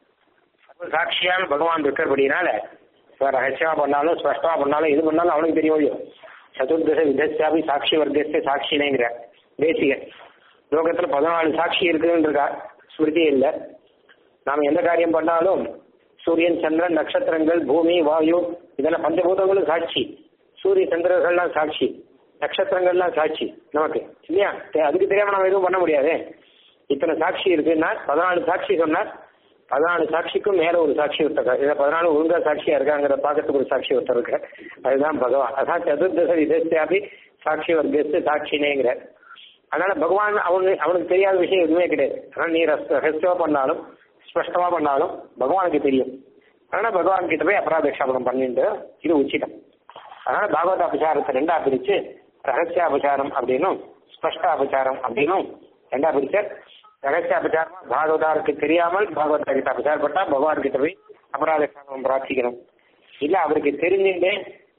சர்வ சாட்சியான பகவான் இருக்கிறபடினால இவன் ரகசியமா பண்ணாலும் ஸ்பஷ்டமா பண்ணாலும் எது பண்ணாலும் அவனுக்கு தெரியும் இல்லையோ சதுர்தச விதஸ்யாபி சாட்சி வர்க்கத்தை சாட்சினேங்கிற தேசிக லோகத்துல பதினாலு சாட்சி இருக்குன்னு இருக்கா ஸ்மிருதியே இல்லை நாம எந்த காரியம் பண்ணாலும் சூரியன் சந்திரன் நட்சத்திரங்கள் பூமி வாயு இதெல்லாம் பஞ்சபூதங்களும் சாட்சி சூரிய சந்திரர்கள்லாம் சாட்சி நட்சத்திரங்கள்லாம் சாட்சி நமக்கு இல்லையா தெ- அதுக்கு தெரியாம நம்ம எதுவும் பண்ண முடியாது இத்தனை சாட்சி இருக்குன்னா பதினாலு சாட்சி சொன்னார் பதினாலு சாட்சிக்கும் மேல ஒரு சாட்சி ஒருத்தர் இதை பதினாலு ஒழுங்கா சாட்சியா இருக்காங்கிற பார்க்கறதுக்கு ஒரு சாட்சி ஒருத்தர் இருக்கு அதுதான் பகவான் அதான் சதுர்தச விதஸ்யாபி சாட்சி வர்க்கத்து சாட்சினேங்கிற அதனால பகவான் அவனு அவனுக்கு தெரியாத விஷயம் எதுவுமே கிடையாது அதனால நீ ரஸ்- ரகசியமா பண்ணாலும் ஸ்பஷ்டமா பண்ணாலும் பகவானுக்கு தெரியும் அதனால பகவான் கிட்ட போய் அபராத க்ஷாபனம் பண்ணிட்டு இது உச்சிதம் அதனால பாகவத அபசாரத்தை ரெண்டா பிரிச்சு ரகசிய அபசாரம் அப்படின்னும் ஸ்பஷ்ட அபசாரம் அப்படின்னும் ரெண்டா பிரிச்சு ரகசிய அபசாரமா பாகவதாருக்கு தெரியாமல் பாகவதா கிட்ட அபசாரப்பட்டா பகவான் கிட்ட போய் அபராத க்ஷாபனம் பிரார்த்திக்கணும் இல்ல அவருக்கு தெரிஞ்சுட்டே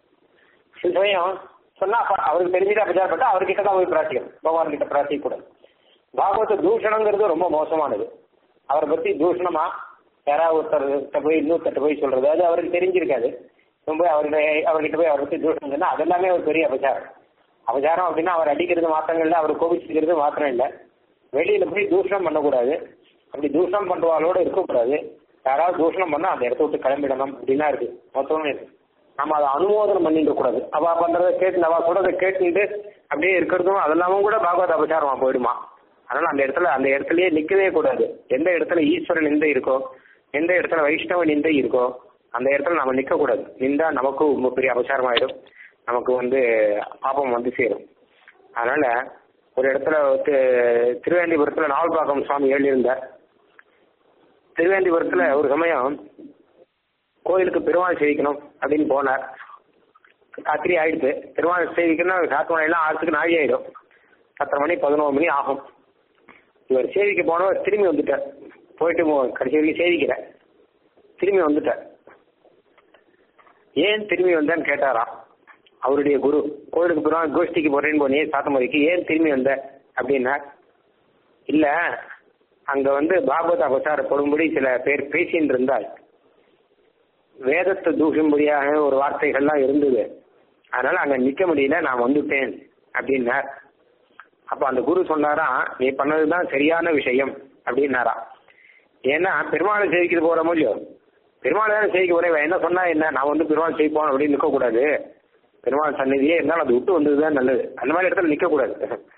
சில சமயம் சொன்னா அப்ப அவருக்கு தெரிஞ்சுட்டு அபசாரப்பட்டா அவர்கிட்ட தான் போய் பிரார்த்திக்கணும் பகவான் கிட்ட பிரார்த்திக்க கூடாது பாகவத தூஷணங்கிறது ரொம்ப மோசமானது அவரை பத்தி தூஷணமா யாராவது ஒருத்தர்கிட்ட போய் இன்னொருத்தட்ட போய் சொல்றது அது அவருக்கு தெரிஞ்சிருக்காது இவன் போய் அவர்கிட்ட அவர்கிட்ட போய் அவரை பத்தி தூஷணம் சொன்னா அதெல்லாமே ஒரு பெரிய அபசாரம் அபசாரம் அப்படின்னா அவர் அடிக்கிறது மாத்திரம் இல்லை அவர் கோபிச்சுக்கிறது மாத்திரம் இல்லை வெளியில போய் தூஷணம் பண்ணக்கூடாது அப்படி தூஷணம் பண்றவாளோட இருக்கக்கூடாது யாராவது தூஷணம் பண்ணா அந்த இடத்த விட்டு கிளம்பிடணும் அப்படின்னா இருக்கு மொத்தமே இருக்கு நம்ம அதை அனுமோதனம் பண்ணிக்க கூடாது அவ பண்றதை கேட்டு அவ சொல்றதை கேட்டுட்டு அப்படியே இருக்கிறதும் அதெல்லாமும் கூட பாகவத அபசாரமா போயிடுமா அதனால அந்த இடத்துல அந்த இடத்துலயே நிக்கவே கூடாது எந்த இடத்துல ஈஸ்வரன் நிந்தை இருக்கோ எந்த இடத்துல வைஷ்ணவ நிந்தை இருக்கோ அந்த இடத்துல நம்ம நிக்க கூடாது நின்றா நமக்கும் ரொம்ப பெரிய அபசாரம் ஆயிடும் நமக்கு வந்து பாபம் வந்து சேரும் அதனால ஒரு இடத்துல தி- திருவேண்டிபுரத்துல நாவல்பாக்கம் சுவாமி எழுதியிருந்தார் திருவேண்டிபுரத்துல ஒரு சமயம் கோயிலுக்கு பெருமாள் சேவிக்கணும் அப்படின்னு போனார் ராத்திரி ஆயிடுச்சு பெருமாள் சேவிக்கணும் சாத்து மணியெல்லாம் ஆறுத்துக்கு நாழி ஆயிடும் பத்தரை மணி பதினோரு மணி ஆகும் இவர் சேவிக்க போனவர் திரும்பி வந்துட்டார் போயிட்டு மோ- கடைசி வரைக்கும் சேவிக்கல திரும்பி வந்துட்டார் ஏன் திரும்பி வந்தேன்னு கேட்டாராம் அவருடைய குரு கோயிலுக்கு பெருமாள் கோஷ்டிக்கு போறேன்னு போனே சாத்தமதிக்கு ஏன் திரும்பி வந்த அப்படின்னா இல்ல அங்க வந்து பாகவத அபசாரப்படும்படி சில பேர் பேசின்னு இருந்தால் வேதத்தை தூஷும்படியாக ஒரு வார்த்தைகள்லாம் இருந்தது அதனால அங்க நிக்க முடியல நான் வந்துட்டேன் அப்படின்னார் அப்ப அந்த குரு சொன்னாரா நீ பண்ணதுதான் சரியான விஷயம் அப்படின்னாரா ஏன்னா பெருமாளை சேவிக்கிறது போற முடியும் பெருமாள் தானே சேவிக்க போறேன் இவன் என்ன சொன்னா என்ன நான் வந்து பெருமாள் சேவிப்போம் அப்படின்னு நிக்க கூடாது பெருமாள் சந்நிதியே இருந்தாலும் அது விட்டு வந்ததுதான் நல்லது அந்த மாதிரி இடத்துல நிக்க கூடாது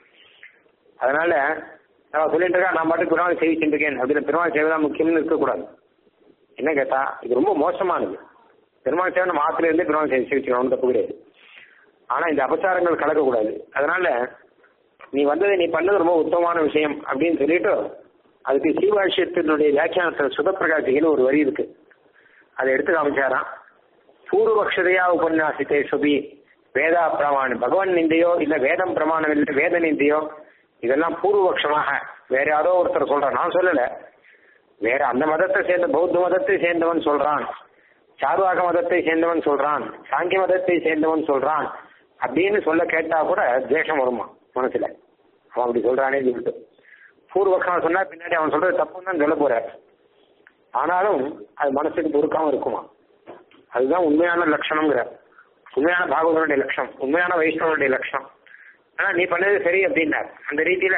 அதனால நான் சொல்லிட்டு இருக்கா நான் பாட்டுக்கு பெருமாள் சேவிச்சுட்டு இருக்கேன் அப்படின்னு பெருமாள் சேவை தான் முக்கியம்னு இருக்கக்கூடாது என்ன கேட்டா இது ரொம்ப மோசமானது பெருமாள் சேவை நம்ம ஆத்துல இருந்தே பெருமாள் சேவை சேவிச்சுக்கணும் தப்பு கிடையாது ஆனா இந்த அபச்சாரங்கள் கலக்கக்கூடாது அதனால நீ வந்தது நீ பண்ணது ரொம்ப உத்தமமான விஷயம் அப்படின்னு சொல்லிட்டு அதுக்கு சீவாஷ்யத்தினுடைய வியாக்கியானத்தில் சுதப்பிரகாசிகன்னு ஒரு வரி இருக்கு அதை எடுத்து காமிச்சாராம் பூர்வபக்ஷதையா உபன்யாசித்தே சுபி வேதா பிரமாணம் பகவான் நிந்தையோ இல்ல வேதம் பிரமாணம் இல்லை வேத நிந்தையோ இதெல்லாம் பூர்வபக்ஷமாக வேற யாரோ ஒருத்தர் சொல்றான் நான் சொல்லல வேற அந்த மதத்தை சேர்ந்த பௌத்த மதத்தை சேர்ந்தவன் சொல்றான் சார்வாக மதத்தை சேர்ந்தவன் சொல்றான் சாங்கிய மதத்தை சேர்ந்தவன் சொல்றான் அப்படின்னு சொல்ல கேட்டா கூட துவேஷம் வருமா மனசுல அவன் அப்படி சொல்றானே சொல்லிட்டு பூர்வபக்ஷம் சொன்னா பின்னாடி அவன் சொல்றது தப்புன்னு தான் சொல்ல போற ஆனாலும் அது மனசுக்கு பொறுக்காம இருக்குமா அதுதான் உண்மையான லட்சணம்ங்கிற உண்மையான பாகவதனுடைய லட்சணம் உண்மையான வைஷ்ணவனுடைய லட்சணம் ஆனா நீ பண்ணது சரி அப்படின்னார் அந்த ரீதியில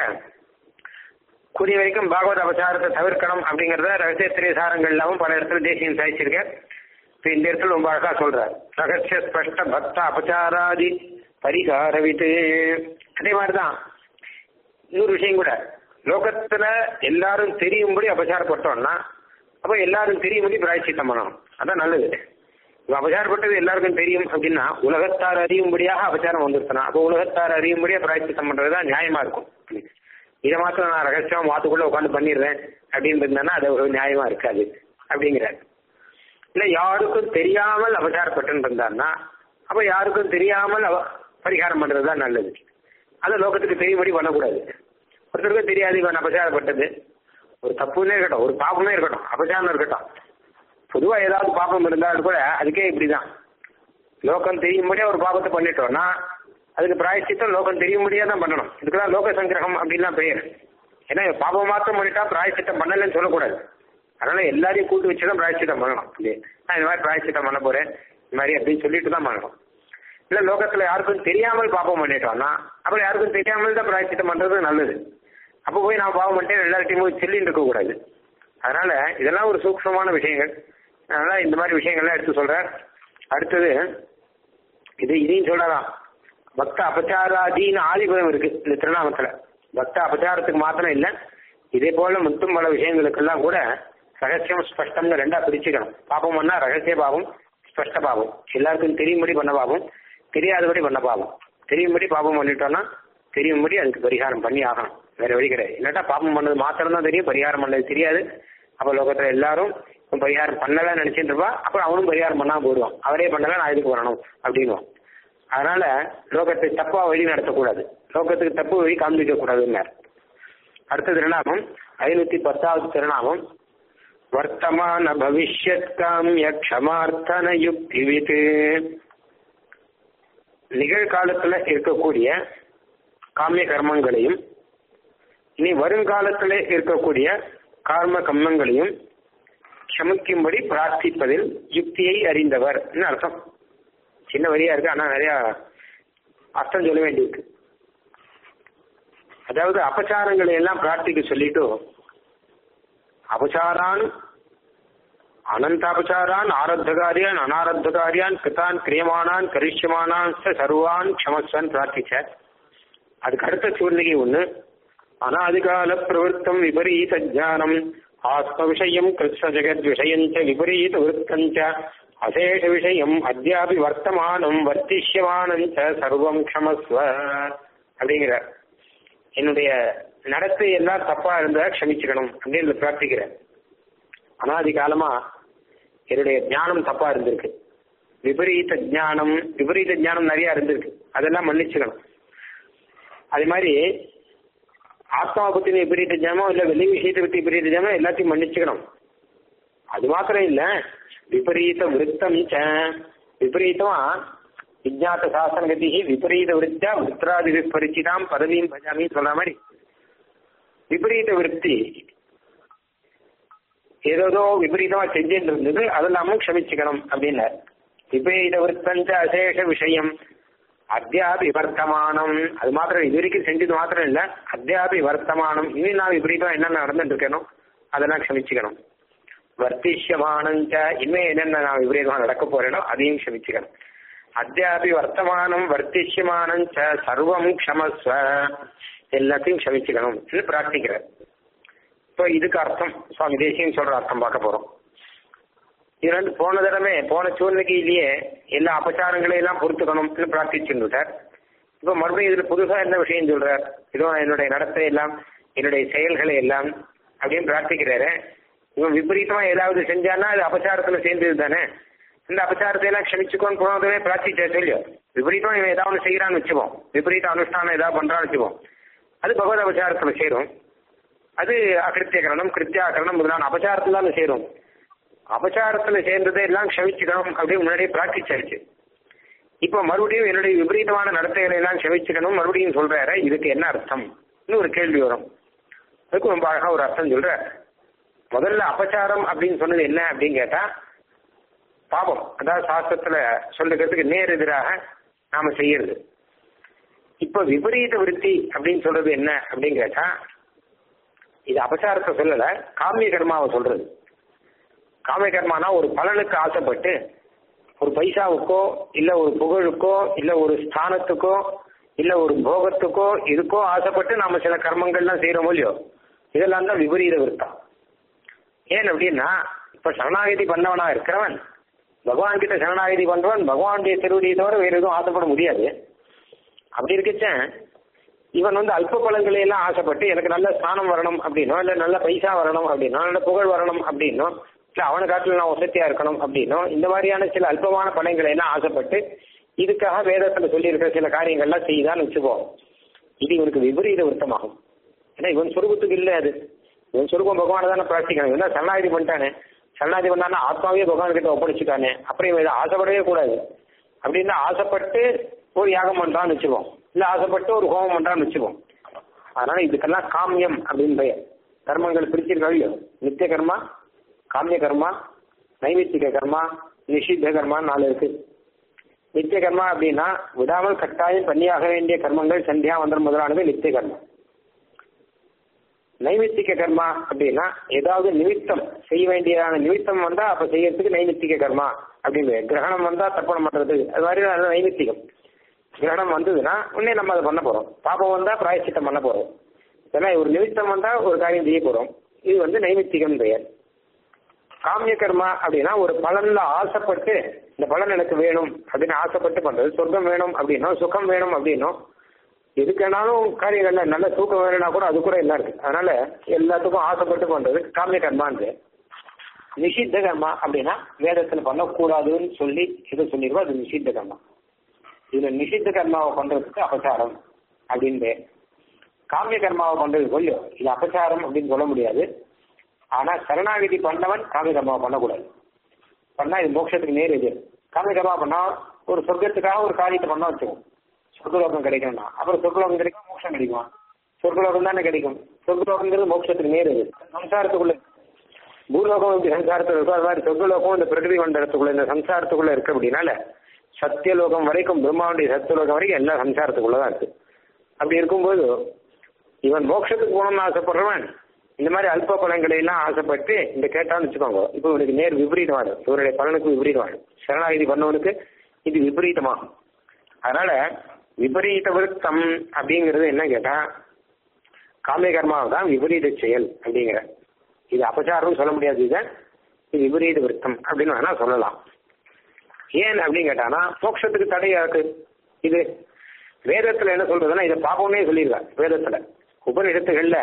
கூடிய வரைக்கும் பாகவத அபசாரத்தை தவிர்க்கணும் அப்படிங்கறத ரகசிய திரைசாரங்கள் இல்லாமல் பல இடத்துல தேசியம் சாதிச்சிருக்கேன் இப்ப இந்த இடத்துல ரொம்ப அழகா சொல்றார் ரகசிய ஸ்பஷ்ட பக்த அபசாராதி பரிகாரவித்து அதே மாதிரிதான் இன்னொரு விஷயம் கூட லோகத்துல எல்லாரும் தெரியும்படி அபசாரப்பட்டோம்னா அப்ப எல்லாரும் தெரியும்படி பிராய்ச்சித்தம் பண்ணணும் அதான் நல்லது இப்ப அபசாரப்பட்டது எல்லாருக்கும் தெரியும் அப்படின்னா உலகத்தார் அறியும்படியாக அபசாரம் வந்துருச்சுனா அப்போ உலகத்தார் அறியும்படியா பிராய்ச்சித்தம் பண்றதுதான் நியாயமா இருக்கும் இதை மாத்திரம் நான் ரகசியம் வாத்துக்குள்ள உட்காந்து பண்ணிடுறேன் அப்படின்னு இருந்தானா அது ஒரு நியாயமா இருக்காது அப்படிங்கிறார் இல்ல யாருக்கும் தெரியாமல் அபசாரப்பட்டு இருந்தாருன்னா அப்ப யாருக்கும் தெரியாமல் அவ பரிகாரம் பண்றதுதான் நல்லது அது லோகத்துக்கு தெரியும்படி பண்ணக்கூடாது ஒருத்தருக்கும் தெரியாது இவன் அபசாரப்பட்டது ஒரு தப்புன்னே இருக்கட்டும் ஒரு பாப்பமே இருக்கட்டும் அபசாரம் இருக்கட்டும் பொதுவா ஏதாவது பாப்பம் இருந்தாலும் கூட அதுக்கே இப்படிதான் லோகம் தெரியும்படியா ஒரு பாபத்தை பண்ணிட்டோம்னா அதுக்கு பிராயச்சித்தம் லோகம் தெரியும்படியா தான் பண்ணணும் இதுக்குதான் லோக சங்கிரகம் அப்படின்லாம் பெயர் ஏன்னா பாபம் மாத்திரம் பண்ணிட்டா பிராயச்சித்தம் பண்ணலன்னு சொல்லக்கூடாது அதனால எல்லாரையும் கூட்டு வச்சு தான் பிராயச்சித்தம் பண்ணணும் இல்லையே நான் இந்த மாதிரி பிராயச்சித்தம் பண்ண போறேன் இந்த மாதிரி அப்படின்னு சொல்லிட்டு தான் பண்ணணும் இல்ல லோகத்துல யாருக்கும் தெரியாமல் பாப்பம் பண்ணிட்டோம்னா அப்புறம் யாருக்கும் தெரியாமல் தான் பிராயச்சித்தம் பண்றது நல்லது அப்போ போய் நான் பாவம் பண்ணிட்டேன் எல்லார்ட்டையும் போய் சொல்லிட்டு இருக்க கூடாது அதனால இதெல்லாம் ஒரு சூக்ஷ்மமான விஷயங்கள் அதனால இந்த மாதிரி விஷயங்கள்லாம் எடுத்து சொல்றார் அடுத்தது இது இதையும் சொல்லலாம் பக்த அபச்சாராதின்னு ஆதிபதம் இருக்கு இந்த திருநாமத்துல பக்த அபச்சாரத்துக்கு மாத்திரம் இல்ல இதே போல முத்தும் பல விஷயங்களுக்கெல்லாம் கூட ரகசியம் ஸ்பஷ்டம்னு ரெண்டா பிரிச்சுக்கணும் பாபம் பண்ணா ரகசிய பாவம் ஸ்பஷ்ட பாவம் எல்லாருக்கும் தெரியும்படி பண்ண பாவம் தெரியாதபடி பண்ண பாவம் தெரியும்படி பாபம் பண்ணிட்டோம்னா தெரியும்படி அதுக்கு பரிகாரம் பண்ணி ஆகணும் வேற வழி கிடையாது இல்லாட்டா பாபம் பண்ணது மாத்திரம் தான் தெரியும் பரிகாரம் பண்ணது தெரியாது அப்ப லோகத்துல எல்லாரும் இவன் பரிகாரம் பண்ணல நினைச்சிட்டு இருப்பா அப்புறம் அவனும் பரிகாரம் பண்ணாம போயிடுவான் அவரே பண்ணல நான் இதுக்கு வரணும் அப்படின்னுவான் அதனால லோகத்தை தப்பா வழி நடத்தக்கூடாது லோகத்துக்கு தப்பு வழி காண்பிக்க கூடாதுன்னார் அடுத்த திருநாமம் ஐநூத்தி பத்தாவது திருநாமம் வர்த்தமான பவிஷ்யத் காமிய க்ஷமார்த்தன யுக்திவித் நிகழ்காலத்துல இருக்கக்கூடிய காமிய கர்மங்களையும் இனி வருங்காலத்துல இருக்கக்கூடிய கார்ம கர்மங்களையும் க்ஷமிக்கும்படி பிரார்த்திப்பதில் யுக்தியை அறிந்தவர் அர்த்தம் சின்ன வரியா இருக்கு ஆனா நிறைய அர்த்தம் சொல்ல வேண்டியிருக்கு அதாவது அபச்சாரங்களை எல்லாம் பிரார்த்திக்க சொல்லிட்டு அபச்சாரான் அனந்தாபச்சாரான் ஆரத்தகாரியான் அனாரத்தகாரியான் கிருத்தான் கிரியமானான் கரிஷ்யமானான் சர்வான் க்ஷமஸ்வன் பிரார்த்திச்சார் அதுக்கு அடுத்த சூழ்நிலை ஒண்ணு அனாதிகால பிரவருத்தம் விபரீத ஜானம் ஆத்ம விஷயம் கிருஷ்ண ஜெகத் விஷயஞ்ச விபரீத விருத்தஞ்ச அசேஷ விஷயம் அத்தியாபி வர்த்தமானம் வர்த்திஷ்யமானஞ்ச சர்வம் க்ஷமஸ்வ அப்படிங்கிறார் என்னுடைய நடத்தை எல்லாம் தப்பா இருந்தா க்ஷமிச்சுக்கணும் அப்படின்னு பிரார்த்திக்கிறேன் அனாதி காலமா என்னுடைய ஞானம் தப்பா இருந்திருக்கு விபரீத ஞானம் விபரீத ஞானம் நிறைய இருந்திருக்கு அதெல்லாம் மன்னிச்சுக்கணும் அதே மாதிரி ஆத்மாவை பத்தின விபரீத ஞானம் இல்ல வெளி விஷயத்தை பத்தி விபரீத ஞானம் எல்லாத்தையும் மன்னிச்சுக்கணும் அது மாத்திரம் இல்ல விபரீத விருத்தம் ச விபரீதமா விஜாத்த சாசன கதி விபரீத விருத்தா விருத்ராதி விபரிச்சிதாம் பதவியும் பஜாமின்னு சொல்ற மாதிரி விபரீத விருத்தி ஏதோதோ விபரீதமா செஞ்சுட்டு இருந்தது அதெல்லாமும் க்ஷமிச்சுக்கணும் அப்படின்னு விபரீத விருத்தஞ்ச அசேஷ விஷயம் அத்தியாபி வர்த்தமானம் அது மாத்திரம் இது வரைக்கும் செஞ்சது மாத்திரம் இல்ல அத்தியாபி வர்த்தமானம் இனி நான் விபரீதம் என்னென்ன நடந்துட்டு இருக்கேனோ அதெல்லாம் க்ஷமிச்சுக்கணும் வர்த்திஷ்யமானஞ்ச இனிமே என்னென்ன நான் விபரீதமா நடக்க போறேனோ அதையும் க்ஷமிச்சுக்கணும் அத்தியாபி வர்த்தமானம் வர்த்திஷ்யமானஞ்ச சர்வம் க்ஷமஸ்வ எல்லாத்தையும் க்ஷமிச்சுக்கணும் பிரார்த்திக்கிறேன் இப்போ இதுக்கு அர்த்தம் சுவாமி தேசியம் சொல்ற அர்த்தம் பார்க்க போறோம் இது வந்து போன தடவை போன சூழ்நிலையிலேயே எல்லா அபச்சாரங்களையும் எல்லாம் பொறுத்துக்கணும்னு பிரார்த்திச்சுட்டார் இப்போ மறுபடியும் இதுல புதுசா என்ன விஷயம் சொல்றார் இதோ என்னுடைய நடத்தை எல்லாம் என்னுடைய செயல்களை எல்லாம் அப்படின்னு பிரார்த்திக்கிறாரு இவன் விபரீதமா ஏதாவது செஞ்சான்னா அது அபச்சாரத்துல சேர்ந்தது தானே இந்த அபச்சாரத்தை எல்லாம் க்ஷமிச்சுக்கோன்னு போனதுமே பிரார்த்திச்சா சொல்லியோ விபரீதம் இவன் ஏதாவது செய்யறான்னு வச்சுப்போம் விபரீத அனுஷ்டானம் ஏதாவது பண்றான்னு வச்சுப்போம் அது பகவத் அபச்சாரத்துல சேரும் அது அகிருத்தியகரணம் கிருத்தியாகரணம் முதலான அபச்சாரத்துல தான் சேரும் அபச்சாரத்துல சேர்ந்ததை எல்லாம் க்ஷமிச்சுக்கணும் அப்படின்னு முன்னாடியே பிரார்த்திச்சாச்சு இப்ப மறுபடியும் என்னுடைய விபரீதமான நடத்தைகளை எல்லாம் க்ஷமிச்சுக்கணும் மறுபடியும் சொல்றாரு இதுக்கு என்ன அர்த்தம் ஒரு கேள்வி வரும் அதுக்கு ரொம்ப அழகா ஒரு அர்த்தம் சொல்ற முதல்ல அபச்சாரம் அப்படின்னு சொன்னது என்ன அப்படின்னு கேட்டா பாவம் அதாவது சாஸ்திரத்துல சொல்லுகிறதுக்கு நேர் எதிராக நாம செய்யறது இப்ப விபரீத விருத்தி அப்படின்னு சொல்றது என்ன அப்படின்னு கேட்டா இது அபச்சாரத்தை சொல்லல காமிய கர்மாவை சொல்றது காமிய கர்மானா ஒரு பலனுக்கு ஆசைப்பட்டு ஒரு பைசாவுக்கோ இல்ல ஒரு புகழுக்கோ இல்ல ஒரு ஸ்தானத்துக்கோ இல்ல ஒரு போகத்துக்கோ இதுக்கோ ஆசைப்பட்டு நாம சில கர்மங்கள்லாம் செய்யறோம் இல்லையோ இதெல்லாம் தான் விபரீத விருத்தம் ஏன் அப்படின்னா இப்ப சரணாகதி பண்ணவனா இருக்கிறவன் பகவான் கிட்ட சரணாகதி பண்றவன் பகவானுடைய திருவடியை தவிர வேற எதுவும் ஆசைப்பட முடியாது அப்படி இருக்கச்ச இவன் வந்து அல்ப பலன்களை எல்லாம் ஆசைப்பட்டு எனக்கு நல்ல ஸ்தானம் வரணும் அப்படின்னோ இல்ல நல்ல பைசா வரணும் அப்படின்னோ நல்ல புகழ் வரணும் அப்படின்னோ இல்ல அவனை காட்டில் நான் வசதியா இருக்கணும் அப்படின்னோ இந்த மாதிரியான சில அல்பமான பலன்களை எல்லாம் ஆசைப்பட்டு இதுக்காக வேதத்துல சொல்லியிருக்கிற சில காரியங்கள்லாம் செய்தான்னு வச்சுப்போம் இது இவனுக்கு விபரீத விருத்தமாகும் ஏன்னா இவன் சொருபத்துக்கு இல்லை அது இவன் சொருபம் பகவானை தானே பிரார்த்திக்கணும் இவன் தான் சரணாகதி பண்ணிட்டானே சரணாகதி பண்ணானா ஆத்மாவே பகவான் கிட்ட ஒப்படைச்சுட்டானே அப்புறம் இவன் இதை ஆசைப்படவே கூடாது அப்படின்னா ஆசைப்பட்டு ஒரு யாகம் பண்றான்னு வச்சுப்போம் இல்ல ஆசைப்பட்டு ஒரு ஹோமம் பண்றான்னு வச்சுப்போம் அதனால இதுக்கெல்லாம் காமியம் அப்படின்னு பெயர் கர்மங்கள் பிரிச்சிருக்காங்க இல்லையோ நித்திய கர்மா காமிய கர்மா நைமித்திக கர்மா நிஷித்த கர்மா நாலு இருக்கு நித்திய கர்மா அப்படின்னா விடாமல் கட்டாயம் பண்ணியாக வேண்டிய கர்மங்கள் சந்தியா மந்திரம் முதலானது நித்திய கர்மா நைமித்திக கர்மா அப்படின்னா ஏதாவது நிமித்தம் செய்ய வேண்டியதான நிமித்தம் வந்தா அப்ப செய்யறதுக்கு நைமித்திக கர்மா அப்படின்னு கிரகணம் வந்தா தர்ப்பணம் பண்றதுக்கு அது மாதிரி அது நைமித்திகம் கிரகணம் வந்ததுன்னா உடனே நம்ம அதை பண்ண போறோம் பாப்பம் வந்தா பிராயச்சித்தம் பண்ண போறோம் ஏன்னா ஒரு நிமித்தம் வந்தா ஒரு காரியம் செய்ய போறோம் இது வந்து நைமித்திகம் பெயர் காமிய கர்மா அப்படின்னா ஒரு பலன்ல ஆசைப்பட்டு இந்த பலன் எனக்கு வேணும் அப்படின்னு ஆசைப்பட்டு பண்றது சொர்க்கம் வேணும் அப்படின்னா சுகம் வேணும் அப்படின்னும் எதுக்குனாலும் காரியங்கள்ல நல்ல தூக்கம் வேணும்னா கூட அது கூட எல்லாம் இருக்கு அதனால எல்லாத்துக்கும் ஆசைப்பட்டு பண்றது காமிய கர்மான்னு நிஷித்த கர்மா அப்படின்னா வேதத்துல பண்ணக்கூடாதுன்னு சொல்லி எது சொல்லிருக்கோம் அது நிஷித்த கர்மா இதுல நிஷித்த கர்மாவை பண்றதுக்கு அபச்சாரம் அப்படின்னு காமிய கர்மாவை பண்றது கொள்ளியோ இது அபச்சாரம் அப்படின்னு சொல்ல முடியாது ஆனா சரணாகதி பண்ணவன் காமிய கர்மாவை பண்ணக்கூடாது பண்ணா இது மோட்சத்துக்கு நேர் இது காமிய கர்மா பண்ணா ஒரு சொர்க்கத்துக்காக ஒரு காரியத்தை பண்ணா வச்சுக்கோம் சொர்க்கலோகம் கிடைக்கும்னா அப்புறம் சொர்க்கலோகம் கிடைக்கும் மோட்சம் கிடைக்கும் சொர்க்கலோகம் தானே கிடைக்கும் சொர்க்கலோகங்கிறது மோட்சத்துக்கு நேர் இது சம்சாரத்துக்குள்ள பூலோகம் எப்படி சம்சாரத்தில் இருக்கோ அது மாதிரி சொர்க்கலோகம் இந்த பிரகிருதி மண்டலத்துக்குள்ள இந்த சம்சாரத்துக்குள்ள இருக்கு அப்படின்னால சத்தியலோகம் வரைக்கும் பிரம்மாவுடைய சத்தியலோகம் வரைக்கும் எல்லாம் சம்சாரத்துக்குள்ளதான் இருக்கு அப்படி இருக்கும்போது இவன் மோட்சத்துக்கு போகணும்னு ஆசைப்படுறவன் இந்த மாதிரி அல்ப பலன்களை எல்லாம் ஆசைப்பட்டு இந்த கேட்டான்னு வச்சுக்கோங்க இப்போ இவனுக்கு நேர் விபரீதமாகும் இவருடைய பலனுக்கு விபரீதமாகும் சரணாகிதி பண்ணவனுக்கு இது விபரீதமாகும் அதனால விபரீத விருத்தம் அப்படிங்கிறது என்ன கேட்டா காமிய கர்மாவை தான் விபரீத செயல் அப்படிங்கிற இது அபச்சாரம் சொல்ல முடியாது இதை இது விபரீத விருத்தம் அப்படின்னு வேணா சொல்லலாம் ஏன் அப்படின்னு கேட்டானா மோட்சத்துக்கு தடையா இருக்கு இது வேதத்துல என்ன சொல்றதுன்னா இதை பாப்போம்னே சொல்லியிருக்காங்க வேதத்துல உபநிஷத்துகள்ல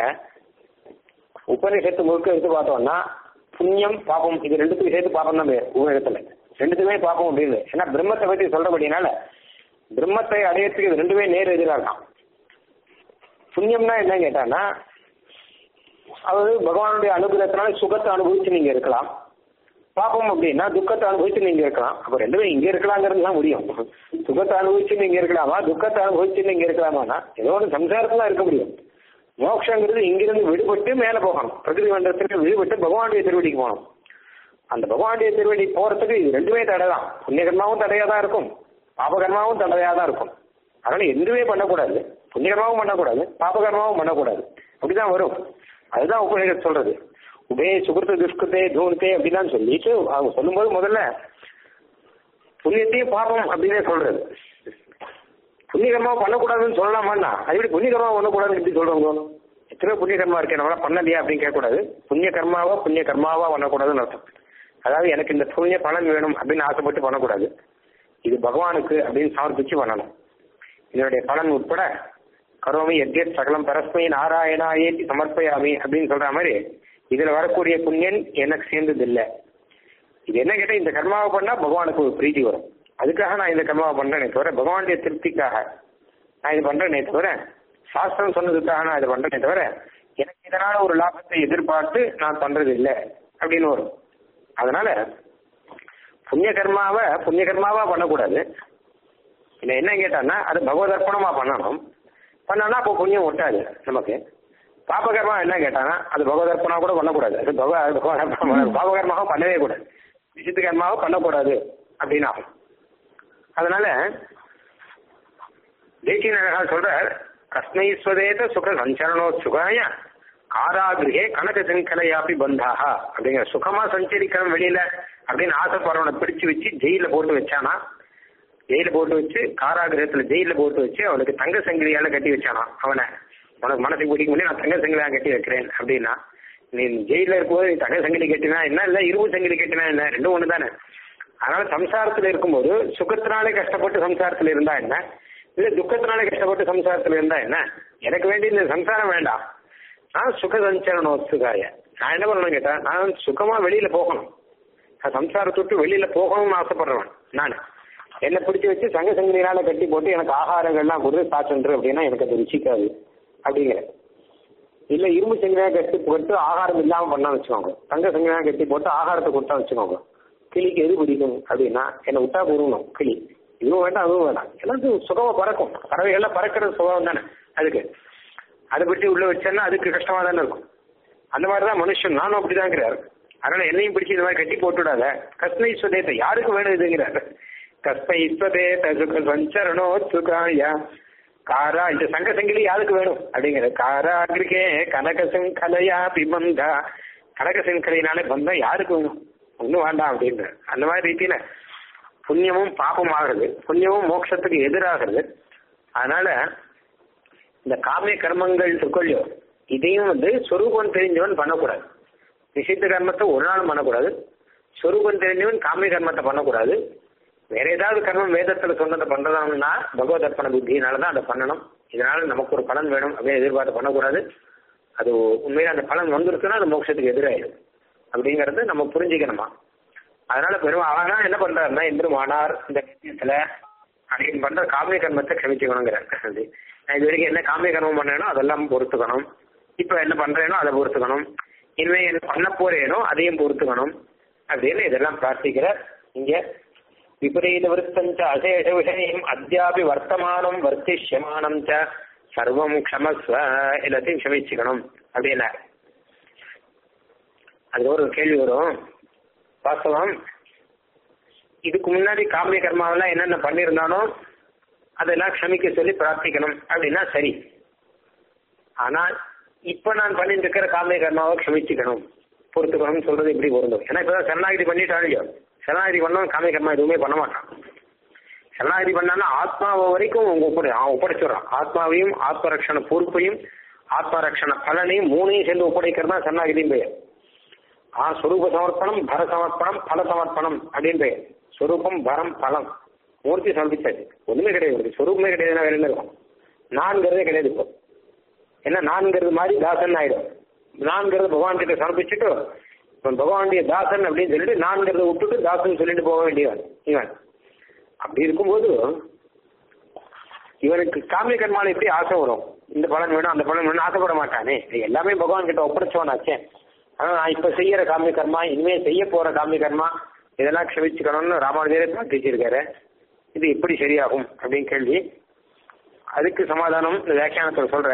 உபநிஷத்து முழுக்க எடுத்து பார்த்தோம்னா புண்ணியம் பாப்பம் இது ரெண்டுத்துக்கும் சேர்த்து பாப்பம் தான் பேர் உபநிஷத்துல ரெண்டுத்துக்குமே பாப்பம் அப்படின்னு ஏன்னா பிரம்மத்தை பத்தி சொல்றபடினால பிரம்மத்தை அடையறதுக்கு இது ரெண்டுமே நேர் எதிராக இருக்கான் புண்ணியம்னா என்ன கேட்டான்னா அதாவது பகவானுடைய அனுகிரகத்தினால சுகத்தை அனுபவிச்சு நீங்க இருக்கலாம் பாப்பம் அப்படின்னா துக்கத்தை அனுபவிச்சு நீங்க இருக்கலாம் அப்ப ரெண்டுமே இங்க இருக்கலாங்கிறது தான் முடியும் சுகத்தை அனுபவிச்சு நீங்க இருக்கலாமா துக்கத்தை அனுபவிச்சு நீங்க இருக்கலாமான்னா ஏதோ ஒரு சம்சாரத்துல இருக்க முடியும் மோட்சங்கிறது இங்கிருந்து விடுபட்டு மேல போகணும் பிரகிருதி மண்டலத்திற்கு விடுபட்டு பகவானுடைய திருவடிக்கு போகணும் அந்த பகவானுடைய திருவடி போறதுக்கு இது ரெண்டுமே தடை தான் புண்ணியகர்மாவும் தடையா தான் இருக்கும் பாபகர்மாவும் தடையா தான் இருக்கும் அதனால எதுவுமே பண்ணக்கூடாது புண்ணியகர்மாவும் பண்ணக்கூடாது பாபகர்மாவும் பண்ணக்கூடாது அப்படிதான் வரும் அதுதான் உபநிஷத் சொல்றது உபே சுகிருத்த துஷ்கிருத்தே தூணத்தே அப்படிலாம் சொல்லிட்டு அவங்க சொல்லும்போது முதல்ல புண்ணியத்தையும் பாபம் அப்படின்னே சொல்றது புண்ணியகர்மா பண்ணக்கூடாதுன்னு சொல்லலாமான்னா அது எப்படி புண்ணியகர்மா பண்ணக்கூடாதுன்னு எப்படி சொல்றவங்க எத்தனை புண்ணியகர்மா இருக்கு நம்மளா பண்ணலையா அப்படின்னு கேட்கக்கூடாது புண்ணிய கர்மாவா புண்ணிய கர்மாவா பண்ணக்கூடாதுன்னு அர்த்தம் அதாவது எனக்கு இந்த புண்ணிய பலன் வேணும் அப்படின்னு ஆசைப்பட்டு பண்ணக்கூடாது இது பகவானுக்கு அப்படின்னு சமர்ப்பிச்சு பண்ணணும் இதனுடைய பலன் உட்பட கரோமி எத்தியத் சகலம் பரஸ்மை நாராயணாயேத்தி சமர்ப்பயாமி அப்படின்னு சொல்ற மாதிரி இதுல வரக்கூடிய புண்ணியன் எனக்கு சேர்ந்தது இல்லை இது என்ன கேட்டா இந்த கர்மாவை பண்ணா பகவானுக்கு ஒரு பிரீதி வரும் அதுக்காக நான் இந்த கர்மாவை பண்றேனே தவிர பகவானுடைய திருப்திக்காக நான் இது பண்றேனே தவிர சாஸ்திரம் சொன்னதுக்காக நான் இதை பண்றேனே தவிர எனக்கு இதனால ஒரு லாபத்தை எதிர்பார்த்து நான் பண்றது இல்லை அப்படின்னு வரும் அதனால புண்ணிய கர்மாவை புண்ணிய கர்மாவா பண்ணக்கூடாது இல்லை என்ன கேட்டான்னா அது பகவதர்ப்பணமா பண்ணணும் பண்ணனா அப்போ புண்ணியம் ஒட்டாது நமக்கு பாபகர்மா என்ன கேட்டானா அது பகவதர்ப்பணா கூட பண்ணக்கூடாது அது பகவ பாபகர்மாவும் பண்ணவே கூடாது விசித்த கர்மாவும் பண்ணக்கூடாது அப்படின்னு ஆகும் அதனால தேசிய அழகா சொல்றார் கஸ்மை ஸ்வதேத சுக சஞ்சரணோத்சுகாய காராகிரகே கனக சங்கலையாப்பி பந்தாக அப்படிங்கிற சுகமா சஞ்சரிக்கணும் வெளியில அப்படின்னு ஆசைப்படுறவனை பிடிச்சு வச்சு ஜெயில போட்டு வச்சானா ஜெயில போட்டு வச்சு காராகிரகத்துல ஜெயில போட்டு வச்சு அவனுக்கு தங்க சங்கிலியால கட்டி வச்சானா அவனை உனக்கு மனசுக்கு பிடிக்க முடியும் நான் தங்க சங்கிலியா கட்டி வைக்கிறேன் அப்படின்னா நீ ஜெயில இருக்கும்போது நீ தங்க சங்கிலி கட்டினா என்ன இல்ல இரும்பு சங்கிலி கட்டினா என்ன ரெண்டும் ஒண்ணு தானே அதனால சம்சாரத்துல இருக்கும்போது சுகத்தினாலே கஷ்டப்பட்டு சம்சாரத்துல இருந்தா என்ன இல்ல துக்கத்தினாலே கஷ்டப்பட்டு சம்சாரத்துல இருந்தா என்ன எனக்கு வேண்டிய இந்த சம்சாரம் வேண்டாம் நான் சுக சஞ்சரணோத்சுகாய நான் என்ன பண்ணணும் கேட்டா நான் சுகமா வெளியில போகணும் நான் சம்சாரத்தை விட்டு வெளியில போகணும்னு ஆசைப்படுறவன் நான் என்னை பிடிச்சி வச்சு சங்க சங்கிலினால கட்டி போட்டு எனக்கு ஆகாரங்கள்லாம் கொடுத்து சாச்சன்று அப்படின்னா எனக்கு அது ருச்சிக்காது அப்படிங்கிற இல்ல இரும்பு சங்கிலியா கட்டி போட்டு ஆகாரம் இல்லாம பண்ணா வச்சுக்கோங்க தங்க சங்கிலியா கட்டி போட்டு ஆகாரத்தை கொடுத்தா வச்சுக்கோங்க கிளிக்கு எது பிடிக்கும் அப்படின்னா என்னை விட்டா போடணும் கிளி இதுவும் வேண்டாம் அதுவும் வேண்டாம் எல்லாத்தையும் சுகமா பறக்கும் பறவைகள்லாம் பறக்கிறது சுகம் தானே அதுக்கு அதை பற்றி உள்ள வச்சேன்னா அதுக்கு கஷ்டமா தானே இருக்கும் அந்த மாதிரி தான் மனுஷன் நானும் அப்படிதாங்கிறார் அதனால என்னையும் பிடிச்சி இந்த மாதிரி கட்டி போட்டுடாத கஸ்மை ஸ்வதேத்தை யாருக்கு வேணும் இதுங்கிறார் கஸ்மை ஸ்வதேத சுக சஞ்சரணோ சுகாய காரா இந்த சங்க சங்கிலி யாருக்கு வேணும் அப்படிங்கிற காரா இருக்கே கனக சங்கலையா பிபந்தா கனக சங்கலினாலே பந்தம் யாருக்கு வேணும் ஒன்றும் வேண்டாம் அப்படின்ற அந்த மாதிரி ரீதியில புண்ணியமும் பாபம் ஆகிறது புண்ணியமும் மோட்சத்துக்கு எதிராகிறது அதனால இந்த காமிய கர்மங்கள் இருக்கொள்ளியோ இதையும் வந்து சொரூபம் தெரிஞ்சவன் பண்ணக்கூடாது நிஷித்த கர்மத்தை ஒரு நாளும் பண்ணக்கூடாது சொரூபம் தெரிஞ்சவன் காமிய கர்மத்தை பண்ணக்கூடாது வேற ஏதாவது கர்மம் வேதத்துல சொன்னதை பண்றதாங்கன்னா பகவத் அர்ப்பண புத்தியினால தான் அதை பண்ணணும் இதனால நமக்கு ஒரு பலன் வேணும் அப்படின்னு எதிர்பார்த்து பண்ணக்கூடாது அது உண்மையில அந்த பலன் வந்திருக்குன்னா அது மோட்சத்துக்கு எதிராயிடும் அப்படிங்கறது நம்ம புரிஞ்சுக்கணுமா அதனால பெரும் ஆனா என்ன பண்றாருன்னா எம்பெருமானார் இந்த விஷயத்துல அப்படின்னு பண்ற காமிய கர்மத்தை க்ஷமிச்சுக்கணுங்கிறார் அது நான் இது வரைக்கும் என்ன காமிய கர்மம் பண்ணேனோ அதெல்லாம் பொறுத்துக்கணும் இப்ப என்ன பண்றேனோ அதை பொறுத்துக்கணும் இனிமே என்ன பண்ண போறேனோ அதையும் பொறுத்துக்கணும் அப்படின்னு இதெல்லாம் பிரார்த்திக்கிறார் இங்க விபரீத விருத்தஞ்ச அசேஷ விஷயம் அத்தியாபி வர்த்தமானம் வர்த்திஷ்யமானம் ச சர்வம் க்ஷமஸ்வ எல்லாத்தையும் க்ஷமிச்சுக்கணும் அப்படின்னார் அது ஒரு கேள்வி வரும் வாஸ்தவம் இதுக்கு முன்னாடி காமிய கர்மாவெல்லாம் என்னென்ன பண்ணியிருந்தானோ அதெல்லாம் க்ஷமிக்க சொல்லி பிரார்த்திக்கணும் அப்படின்னா சரி ஆனால் இப்ப நான் பண்ணிட்டு இருக்கிற காமிய கர்மாவை க்ஷமிச்சுக்கணும் பொறுத்துக்கணும்னு சொல்றது எப்படி பொருந்தும் ஏன்னா இப்பதான் சரணாகிதி பண்ணிட்டாலும் இல்லையோ சரணாகிதி பண்ணவன் காமிய கர்மா எதுவுமே பண்ண மாட்டான் சரணாகிதி பண்ணாலும் ஆத்மாவை வரைக்கும் உங்க ஒப்படை அவன் ஒப்படைச்சுடுறான் ஆத்மாவையும் ஆத்மரக்ஷண பொறுப்பையும் ஆத்மரக்ஷண பலனையும் மூணையும் சேர்ந்து ஒப்படைக்கிறது தான் சரணாகிதியும் பெயர் ஆ ஸ்வரூப சமர்ப்பணம் பர சமர்ப்பணம் பல சமர்ப்பணம் அப்படின்னு பெயர் ஸ்வரூபம் பரம் பலம் மூர்த்தி சமர்ப்பிச்சாச்சு ஒண்ணுமே கிடையாது ஸ்வரூபமே கிடையாதுன்னா வேற என்ன இருக்கும் நான்கிறதே கிடையாது இப்போ என்ன நான்கிறது மாதிரி தாசன் ஆயிடும் நான்கிறது பகவான் கிட்ட சமர்ப்பிச்சுட்டு இப்போ பகவானுடைய தாசன் அப்படின்னு சொல்லிட்டு நான்கிறத விட்டுட்டு தாசன் சொல்லிட்டு போக வேண்டியவன் இவன் அப்படி இருக்கும்போது இவனுக்கு காமிய கர்மால எப்படி ஆசை வரும் இந்த பலன் வேணும் அந்த பலன் வேணும் ஆசைப்பட மாட்டானே இது எல்லாமே பகவான் கிட்ட ஒப்படைச்சவனாச்சே ஆனா நான் இப்ப செய்யற காமிய கர்மா இனிமே செய்ய போற காமிய கர்மா இதெல்லாம் க்ஷமிச்சுக்கணும்னு ராமானுஜரே பிரார்த்திச்சிருக்காரு இது எப்படி சரியாகும் அப்படின்னு கேள்வி அதுக்கு சமாதானம் இந்த வியாக்கியானத்தில் சொல்ற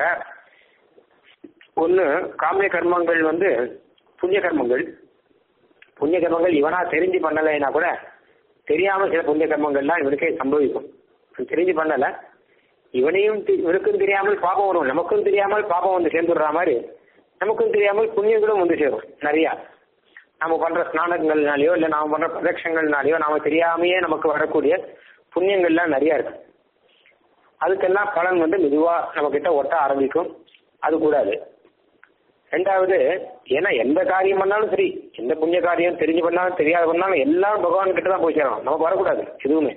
ஒண்ணு காமிய கர்மங்கள் வந்து புண்ணிய கர்மங்கள் புண்ணிய கர்மங்கள் இவனா தெரிஞ்சு பண்ணலைன்னா கூட தெரியாம சில புண்ணிய கர்மங்கள்லாம் இவனுக்கே சம்பவிக்கும் தெரிஞ்சு பண்ணல இவனையும் தெ- இவனுக்கும் தெரியாமல் பாபம் வரும் நமக்கும் தெரியாமல் பாபம் வந்து சேர்ந்துடுற மாதிரி நமக்கும் தெரியாமல் புண்ணியங்களும் வந்து சேரும் நிறைய நாம பண்ற ஸ்நானங்கள்னாலயோ இல்ல நாம பண்ற பிரதட்சங்கள்னாலயோ நாம தெரியாமையே நமக்கு வரக்கூடிய புண்ணியங்கள்லாம் நிறைய இருக்கு அதுக்கெல்லாம் பலன் வந்து மெதுவா நம்ம கிட்ட ஒட்ட ஆரம்பிக்கும் அது கூடாது ரெண்டாவது ஏன்னா எந்த காரியம் பண்ணாலும் சரி எந்த புண்ணிய காரியம் தெரிஞ்சு பண்ணாலும் தெரியாத பண்ணாலும் எல்லாம் பகவான் கிட்ட தான் போய் சேரணும் நமக்கு வரக்கூடாது எதுவுமே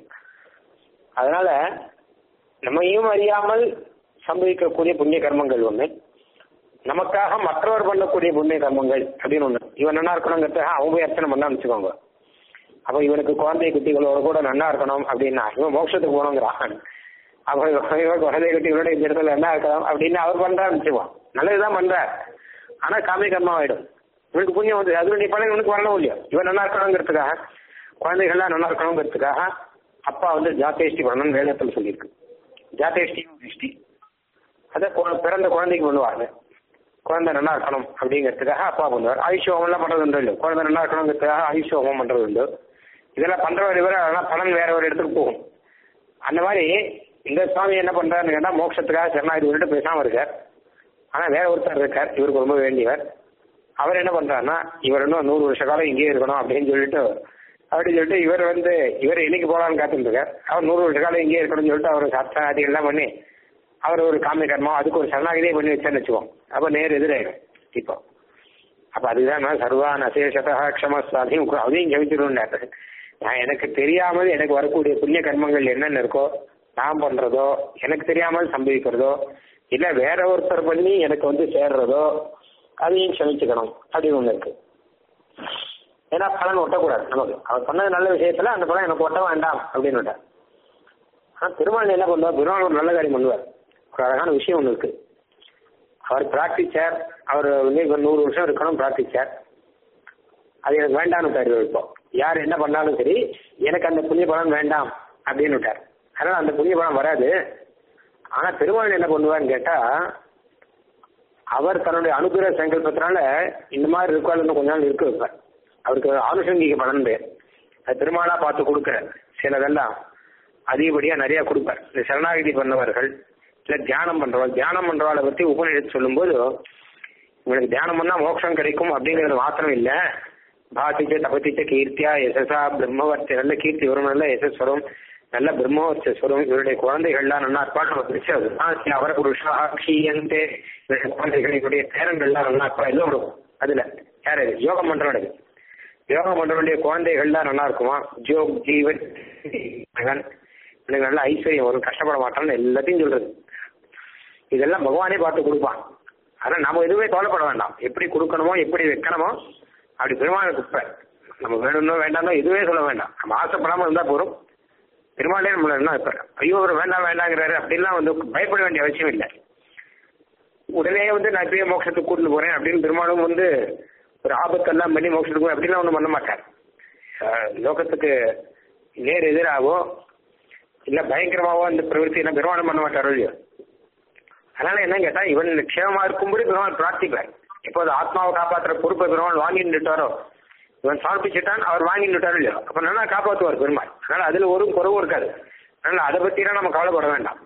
அதனால நம்மையும் அறியாமல் சம்பவிக்கக்கூடிய புண்ணிய கர்மங்கள் ஒண்ணு நமக்காக மற்றவர் பண்ணக்கூடிய புண்ணிய கர்மங்கள் அப்படின்னு ஒண்ணு இவன் நல்லா இருக்கணுங்கிறதுக்காக அவங்க போய் அர்ச்சனை பண்ணான்னு வச்சுக்கோங்க அப்ப இவனுக்கு குழந்தை குட்டிகளோட கூட நல்லா இருக்கணும் அப்படின்னா இவன் மோட்சத்துக்கு போகணுங்கிறான் அப்ப இவன் குழந்தை குட்டிகளோட இந்த இடத்துல நல்லா இருக்கலாம் அப்படின்னு அவர் பண்றான்னு வச்சுக்குவான் நல்லதுதான் பண்றார் ஆனா காமிய கர்மம் ஆயிடும் இவனுக்கு புண்ணியம் வந்து அதனுடைய பலன் இவனுக்கு வரணும் இல்லையோ இவன் நல்லா இருக்கணுங்கிறதுக்காக குழந்தைகள்லாம் நல்லா இருக்கணுங்கிறதுக்காக அப்பா வந்து ஜாத்தேஷ்டி பண்ணணும்னு வேதத்தில் சொல்லியிருக்கு ஜாத்தேஷ்டியும் திருஷ்டி அதை கு- பிறந்த குழந்தைக்கு பண்ணுவாங்க குழந்தை நல்லா இருக்கணும் அப்படிங்கிறதுக்காக அப்பா பண்ணுவார் ஆயுஷ் ஹோமம்லாம் பண்றது உண்டு இல்லை குழந்தை நல்லா இருக்கணுங்கிறதுக்காக ஆயுஷ் ஹோமம் பண்றது உண்டு இதெல்லாம் பண்றவர் இவர் அதெல்லாம் பலன் வேற ஒரு இடத்துக்கு போகும் அந்த மாதிரி இந்த சுவாமி என்ன பண்றாருன்னு கேட்டா மோட்சத்துக்காக சரணாகதி விட்டுட்டு பேசாம இருக்கார் ஆனா வேற ஒருத்தர் இருக்கார் இவருக்கு ரொம்ப வேண்டியவர் அவர் என்ன பண்றாருன்னா இவர் இன்னும் நூறு வருஷ காலம் இங்கேயே இருக்கணும் அப்படின்னு சொல்லிட்டு அப்படின்னு சொல்லிட்டு இவர் வந்து இவர் என்னைக்கு போலான்னு காத்துட்டு இருக்கார் அவர் நூறு வருஷ காலம் இங்கேயே இருக்கணும்னு சொல்லிட்டு அவர் சப்தாதி எல்லாம் பண்ணி அவர் ஒரு காமிய கர்மம் அதுக்கு ஒரு சரணாகதியே பண்ணி வச்சேன்னு வச்சுக்கோம் அப்ப நேர் எதிராயிடும் இப்போ அப்ப அதுதான் நான் சர்வான் அசேஷதா க்ஷமஸ் அதையும் கு- அதையும் கவிச்சிருந்தாரு நான் எனக்கு தெரியாமல் எனக்கு வரக்கூடிய புண்ணிய கர்மங்கள் என்னென்ன இருக்கோ நான் பண்றதோ எனக்கு தெரியாமல் சம்பவிக்கிறதோ இல்ல வேற ஒருத்தர் பண்ணி எனக்கு வந்து சேர்றதோ அதையும் க்ஷமிச்சுக்கணும் அப்படின்னு ஒண்ணு இருக்கு ஏன்னா பலன் ஒட்டக்கூடாது நமக்கு அவர் பண்ணது நல்ல விஷயத்துல அந்த பலன் எனக்கு ஒட்ட வேண்டாம் அப்படின்னு விட்டார் ஆனா பெருமாள் என்ன பண்ணுவார் பெருமாள் ஒரு நல்ல காரியம் பண்ணுவார் ஒரு அழகான விஷயம் ஒண்ணு இருக்கு அவர் பிரார்த்திச்சார் அவர் வந்து இவர் நூறு வருஷம் இருக்கணும் பிரார்த்திச்சார் அது எனக்கு வேண்டாம்னு விட்டார் இவர் இப்போ யார் என்ன பண்ணாலும் சரி எனக்கு அந்த புண்ணிய பலன் வேண்டாம் அப்படின்னு விட்டார் அதனால அந்த புண்ணிய பலன் வராது ஆனா பெருமாள் என்ன பண்ணுவார்னு கேட்டா அவர் தன்னுடைய அனுகிரக சங்கல்பத்தினால இந்த மாதிரி இருக்காள் இன்னும் கொஞ்ச நாள் இருக்க வைப்பார் அவருக்கு ஆனுஷங்கிக பலன் பேர் அது பெருமாளா பார்த்து கொடுக்குற சிலதெல்லாம் அதிகப்படியா நிறைய கொடுப்பார் இந்த சரணாகதி பண்ணவர்கள் இல்ல தியானம் பண்றவள் தியானம் பண்றவாளை பத்தி உபநிடத்து சொல்லும்போது உங்களுக்கு தியானம் பண்ணா மோட்சம் கிடைக்கும் அப்படிங்கிறது மாத்திரம் இல்ல பாசிச்ச தபத்திச்ச கீர்த்தியா யசசா பிரம்மவர்த்தி நல்ல கீர்த்தி வரும் நல்ல யசஸ் வரும் நல்ல பிரம்மவர்ச்சஸ் வரும் இவருடைய குழந்தைகள்லாம் நல்லா இருப்பாடு நம்ம பிடிச்ச அதுதான் அவர புருஷா க்ஷீயந்தே இவருடைய குழந்தைகள் இவருடைய பேரங்கள்லாம் நல்லா இருப்பா எல்லாம் வரும் அதுல யாரு யோகம் பண்றவனுக்கு யோகம் பண்றவனுடைய குழந்தைகள்லாம் நல்லா இருக்குமா ஜோக் ஜீவன் மகன் எனக்கு நல்ல ஐஸ்வர்யம் வரும் கஷ்டப்பட மாட்டான்னு எல்லாத்தையும் சொல்றது இதெல்லாம் பகவானே பார்த்து கொடுப்பான் ஆனா நம்ம எதுவுமே கவலைப்பட வேண்டாம் எப்படி கொடுக்கணுமோ எப்படி வைக்கணுமோ அப்படி பெருமாளை கொடுப்பேன் நம்ம வேணும்னோ வேண்டாமோ எதுவே சொல்ல வேண்டாம் நம்ம ஆசைப்படாம இருந்தா போறோம் பெருமாளே நம்மள என்ன இப்ப ஐயோ ஒரு வேண்டாம் வேண்டாங்கிறாரு அப்படிலாம் வந்து பயப்பட வேண்டிய அவசியம் இல்லை உடனே வந்து நான் இப்பயே மோட்சத்துக்கு கூட்டிட்டு போறேன் அப்படின்னு பெருமாளும் வந்து ஒரு ஆபத்தெல்லாம் பண்ணி மோட்சத்துக்கு போய் அப்படிலாம் ஒன்றும் பண்ண மாட்டார் அஹ் லோகத்துக்கு நேர் எதிராகவோ இல்ல பயங்கரமாவோ அந்த பிரவருத்தி எல்லாம் பெருமாளும் பண்ண மாட்டாரோ இல்லையோ அதனால என்ன கேட்டா இவன் நிச்சயமா இருக்கும்படி பெருமாள் பிரார்த்திப்பார் இப்போது ஆத்மாவை காப்பாற்றுற பொறுப்பை பெருமாள் வாங்கிட்டுட்டாரோ இவன் சமர்ப்பிச்சுட்டான் அவர் வாங்கிட்டுட்டாரோ இல்லையோ அப்ப நல்லா காப்பாற்றுவார் பெருமாள் அதனால அதுல ஒரு குறவும் இருக்காது அதனால அதை பத்திலாம் நம்ம கவலைப்பட வேண்டாம்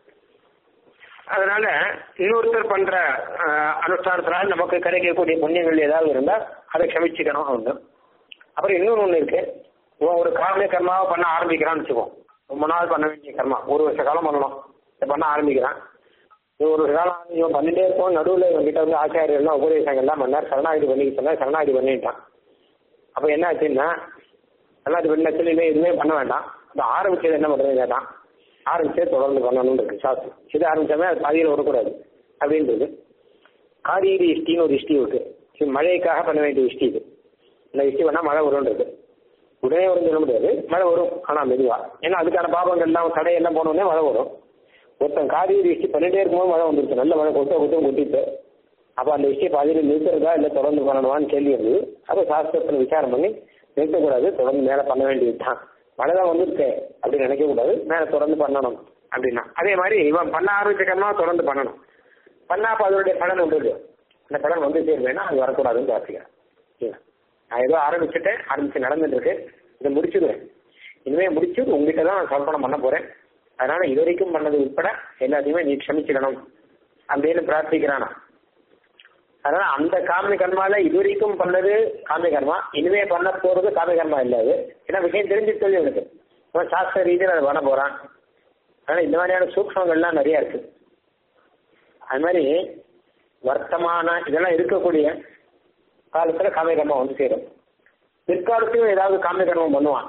அதனால இன்னொருத்தர் பண்ற அஹ், அனுஷ்டானத்தினால நமக்கு கிடைக்கக்கூடிய புண்ணியங்கள் ஏதாவது இருந்தா அதை க்ஷமிச்சுக்கணும் ஒண்ணு அப்புறம் இன்னொன்று ஒண்ணு இருக்கு இவன் ஒரு காரண கர்மாவை பண்ண ஆரம்பிக்கிறான்னு வச்சுக்கோம் ரொம்ப நாள் பண்ண வேண்டிய கர்மா ஒரு வருஷ காலம் பண்ணணும் இதை பண்ண ஆரம்பிக்கிறான் இவன் ஒரு வருஷ காலம் இவன் பண்ணிட்டே இருப்போம் நடுவில் இவன்கிட்ட வந்து ஆச்சாரியெல்லாம் உபதேசங்கள் எல்லாம் பண்ணார் சரணாகதி பண்ணிக்க சொன்னார் சரணாகதி பண்ணிட்டான் அப்ப என்ன ஆச்சுன்னா சரணாகதி பண்ண சொல்லி இனிமே எதுவுமே பண்ண வேண்டாம் அந்த ஆரம்பிச்சது என்ன பண்றது கேட்டான் ஆரம்பிச்சே தொடர்ந்து பண்ணணும்னு இருக்கு சாஸ்திரம் இது ஆரம்பிச்சாமே அது பாதியில் வரக்கூடாது அப்படின்றது காரீரி இஷ்டின்னு ஒரு இஷ்டி இருக்கு இது மழைக்காக பண்ண வேண்டிய இஷ்டி இது இந்த இஷ்டி பண்ணா மழை வரும்ன்றது உடனே வரும் சொல்ல முடியாது மழை வரும் ஆனா மெதுவா ஏன்னா அதுக்கான பாபங்கள்லாம் தடையெல்லாம் போனோடனே மழை வரும் ஒருத்தன் காரீரி இஷ்டி பண்ணிட்டே இருக்கும்போது மழை வந்துருச்சு நல்ல மழை கொட்ட கொட்டும் கொட்டிட்டு அப்ப அந்த விஷயம் பாதியில் நிறுத்துறதா இல்லை தொடர்ந்து பண்ணணுமான்னு கேள்வி இருந்தது அப்போ சாஸ்திரத்தில் விசாரம் பண்ணி நிறுத்தக்கூடாது தொடர்ந்து மேலே பண்ண வேண்டியதுதான் மழை தான் வந்துருக்கு அப்படின்னு நினைக்க கூடாது மேலே தொடர்ந்து பண்ணணும் அப்படின்னா அதே மாதிரி இவன் பண்ண ஆரம்பிச்ச கர்மா தொடர்ந்து பண்ணணும் பண்ணா அப்போ அதனுடைய பலன் வந்துடுது அந்த பலன் வந்து சேருவேன்னா அது வரக்கூடாதுன்னு வாசிக்கிறேன் சரிங்களா? நான் ஏதோ ஆரம்பிச்சுட்டேன் ஆரம்பிச்சு நடந்துட்டு இருக்கு இதை முடிச்சுடுவேன் இனிமே முடிச்சு உங்ககிட்ட தான் நான் சமர்ப்பணம் பண்ண போறேன் அதனால இது வரைக்கும் பண்ணது உட்பட எல்லாத்தையுமே நீ க்ஷமிச்சுக்கணும் அப்படின்னு பிரார்த்திக்கிறானா அதனால அந்த காமிய கர்மால இது வரைக்கும் பண்ணது காமிய கர்மா இனிமே பண்ண போறது காமிய கர்மா இல்ல அது ஏன்னா விஷயம் தெரிஞ்சு சொல்லி எனக்கு இவன் சாஸ்திர ரீதியில் அதை பண்ண போறான் அதனால இந்த மாதிரியான சூக்ஷங்கள்லாம் நிறைய இருக்கு அது மாதிரி வர்த்தமான இதெல்லாம் இருக்கக்கூடிய காலத்துல காமிய கர்மம் வந்து சேரும் பிற்காலத்தையும் ஏதாவது காமிய கர்மம் பண்ணுவான்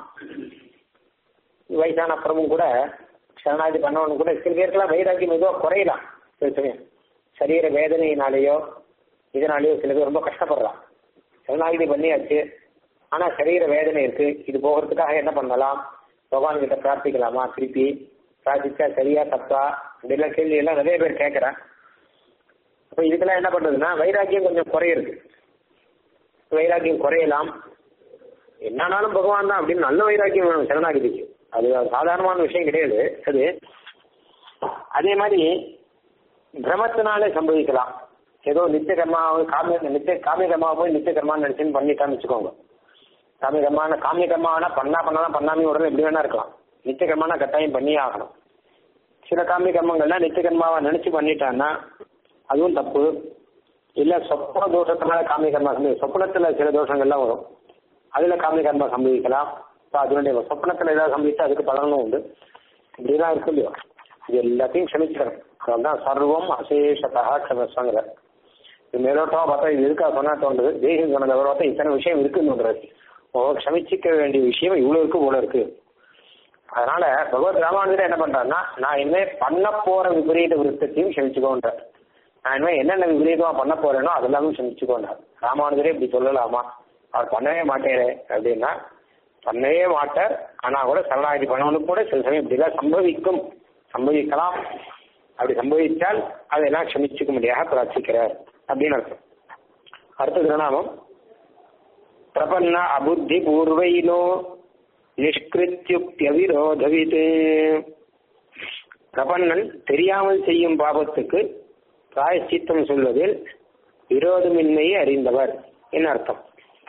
வயசான அப்புறமும் கூட சரணாதி பண்ணவனும் கூட சில பேருக்கெல்லாம் வைராக்கியம் மெதுவாக குறையலாம் சில சமயம் சரீர வேதனையினாலேயோ இதனாலேயோ சில பேர் ரொம்ப கஷ்டப்படுறான் சரணாகிதி பண்ணியாச்சு ஆனா சரீர வேதனை இருக்கு இது போகிறதுக்காக என்ன பண்ணலாம் பகவான் கிட்ட பிரார்த்திக்கலாமா திருப்பி பிரார்த்திச்சா சரியா தப்பா இப்படிலாம் கேள்வி எல்லாம் நிறைய பேர் கேட்கறேன் அப்ப இதுக்கெல்லாம் என்ன பண்றதுன்னா வைராக்கியம் கொஞ்சம் குறையிருக்கு வைராக்கியம் குறையலாம் என்னானாலும் பகவான் தான் அப்படின்னு நல்ல வைராக்கியம் வேணும் சரணாகிதிக்கு அது சாதாரணமான விஷயம் கிடையாது அது அதே மாதிரி பிரமத்தினாலே சம்பவிக்கலாம் ஏதோ நித்திய கர்மாவை காமிய நித்திய காமிய கர்மாவை போய் நித்திய கர்மான்னு நினைச்சுன்னு பண்ணிட்டான்னு வச்சுக்கோங்க காமிய கர்மான காமிய கர்மாவனா பண்ணா பண்ணலாம் பண்ணாமே உடனே எப்படி வேணா இருக்கலாம் நித்திய கர்மானா கட்டாயம் பண்ணியே ஆகணும் சில காமிய கர்மங்கள்லாம் நித்திய கர்மாவை நினைச்சு பண்ணிட்டான்னா அதுவும் தப்பு இல்ல சொப்பன தோஷத்தினால காமிய கர்மா சம்பவி சொப்பனத்துல சில தோஷங்கள்லாம் வரும் அதுல காமிய கர்மா சம்பவிக்கலாம் இப்போ அதனுடைய சொப்பனத்துல ஏதாவது சம்பவிச்சா அதுக்கு பலனும் உண்டு இப்படிதான் இருக்கு இல்லையோ இது எல்லாத்தையும் க்ஷமிச்சிடணும் அதுதான் சர்வம் அசேஷத்தா க்ஷமஸ்வங்கிற இது மேலோட்டமா பார்த்தா இது இருக்கா சொன்னா தோன்றது தேகம் சொன்னதை பார்த்தா இத்தனை விஷயம் இருக்குன்னு ஓ க்ஷமிச்சிக்க வேண்டிய விஷயம் இவ்வளவு இருக்கு போல இருக்கு அதனால பகவத் ராமானுஜர் என்ன பண்றாருன்னா நான் இனிமே பண்ண போற விபரீத விருத்தத்தையும் க்ஷமிச்சுக்கோன்றார் நான் இனிமே என்னென்ன விபரீதமா பண்ண போறேனோ அதெல்லாமே க்ஷமிச்சுக்கோன்றார் ராமானுஜரே இப்படி சொல்லலாமா அவர் பண்ணவே மாட்டேரே அப்படின்னா பண்ணவே மாட்டார் ஆனா கூட சரணாகதி பண்ணவனுக்கு கூட சில சமயம் இப்படிலாம் சம்பவிக்கும் சம்பவிக்கலாம் அப்படி சம்பவித்தால் அதெல்லாம் க்ஷமிச்சுக்க முடியாத பிரார்த்திக்கிறார் அப்படின்னு அர்த்தம் அடுத்த திருநாமம் பிரபன்ன அபுத்தி பூர்வைனோ நிஷ்கிருத்யுக்தியவிரோதவித் பிரபன்னன் தெரியாமல் செய்யும் பாபத்துக்கு பிராயச்சித்தம் சொல்வதில் விரோதமின்மையை அறிந்தவர் என்ன அர்த்தம்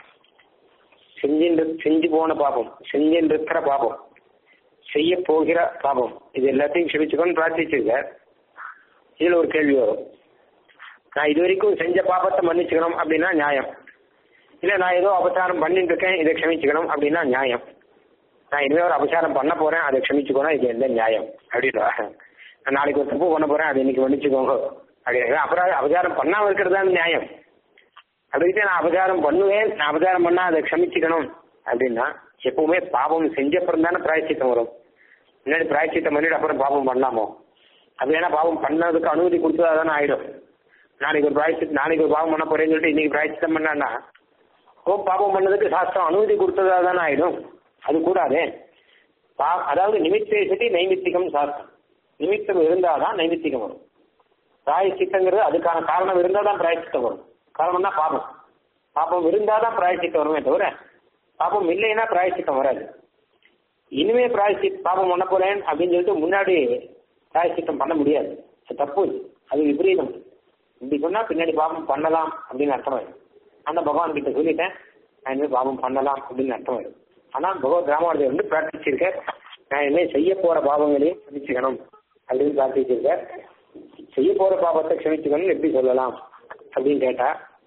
செஞ்சின்று செஞ்சு போன பாபம் செஞ்சின்றிருக்கிற பாபம் செய்ய போகிற பாபம் இது எல்லாத்தையும் க்ஷமிச்சுக்கொண்டு பிரார்த்திச்சிருக்க இதுல ஒரு கேள்வி வரும் நான் இது வரைக்கும் செஞ்ச பாபத்தை மன்னிச்சுக்கணும் அப்படின்னா நியாயம் இல்ல நான் ஏதோ அபச்சாரம் பண்ணிட்டு இருக்கேன் இதை க்ஷமிச்சுக்கணும் அப்படின்னா நியாயம் நான் இனிமே ஒரு அபச்சாரம் பண்ண போறேன் அதை க்ஷமிச்சுக்கணும் இது எந்த நியாயம் அப்படின்னா நான் நாளைக்கு ஒரு தப்பு பண்ண போறேன் அதை இன்னைக்கு மன்னிச்சுக்கோங்க அப்படின்னு அப்புறம் அபச்சாரம் பண்ணாம இருக்கிறது தான் நியாயம் அப்படின்ட்டு நான் அபச்சாரம் பண்ணுவேன் நான் அபச்சாரம் பண்ணா அதை க்ஷமிச்சுக்கணும் அப்படின்னா எப்பவுமே பாவம் செஞ்சப்புறம் தானே பிராயச்சித்தம் வரும் முன்னாடி பிராயச்சித்தம் பண்ணிட்டு அப்புறம் பாவம் பண்ணலாமோ அப்படி ஏன்னா பாவம் பண்ணதுக்கு அனுமதி கொடுத்ததா தானே ஆயிடும் நாளைக்கு ஒரு பிராயச்சித்தம் நாளைக்கு ஒரு பாவம் பண்ண போறேன்னு சொல்லிட்டு இன்னைக்கு பிராயச்சித்தம் பண்ணான்னா ஓ பாவம் பண்ணதுக்கு சாஸ்திரம் அனுமதி கொடுத்ததா தானே ஆயிடும் அது கூடாதே பா அதாவது நிமித்தை சட்டி நைமித்திகம் சாஸ்திரம் நிமித்தம் இருந்தாதான் நைமித்திகம் வரும் பிராயச்சித்தங்கிறது அதுக்கான காரணம் இருந்தால் தான் பிராயச்சித்தம் வரும் காரணம்னா பாபம் பாபம் இருந்தால் தான் பிராயச்சித்தம் வருமே தவிர பாபம் இல்லைன்னா பிராயச்சித்தம் வராது இனிமே பிராயச்சி பாபம் பண்ண போறேன் அப்படின்னு சொல்லிட்டு முன்னாடி பிராயச்சித்தம் பண்ண முடியாது அது தப்பு இது. அது விபரீதம் இப்படி சொன்னா பின்னாடி பாபம் பண்ணலாம் அப்படின்னு அர்த்தம் ஆயிடும் அந்த பகவான் கிட்ட சொல்லிட்டேன் நான் இனிமேல் பாபம் பண்ணலாம் அப்படின்னு அர்த்தம் ஆயிடும் ஆனா பகவத் ராமாவதி வந்து பிரார்த்திச்சிருக்கேன் நான் இனிமேல் செய்ய போற பாவங்களையும் க்ஷமிச்சுக்கணும் அப்படின்னு பிரார்த்திச்சிருக்கேன் செய்ய போற பாபத்தை க்ஷமிச்சுக்கணும்னு எப்படி சொல்லலாம் அப்படின்னு கேட்டா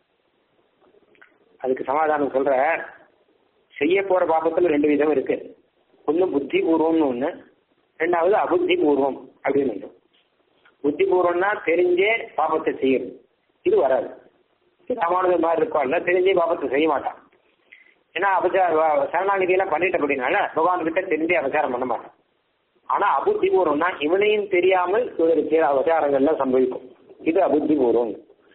அதுக்கு சமாதானம் சொல்ற செய்ய போற பாபத்துல ரெண்டு விதம் இருக்கு ஒண்ணு புத்தி பூர்வம்னு ஒண்ணு ரெண்டாவது அபுத்தி பூர்வம் அப்படின்னு ஒண்ணு புத்தி பூர்வம்னா தெரிஞ்சே பாபத்தை செய்யறது இது வராது ராமானுஜர் மாதிரி இருக்கோம்ல தெரிஞ்சே பாபத்தை செய்ய மாட்டான் ஏன்னா அபச்சார சரணாகிதி எல்லாம் பண்ணிட்ட அப்படின்னால பகவான் கிட்ட தெரிஞ்சே அபச்சாரம் பண்ண மாட்டான் ஆனா அபுத்தி பூர்வம்னா இவனையும் தெரியாமல் இவருக்கு அபச்சாரங்கள்லாம் சம்பவிக்கும் இது அபுத்தி பூர்வம்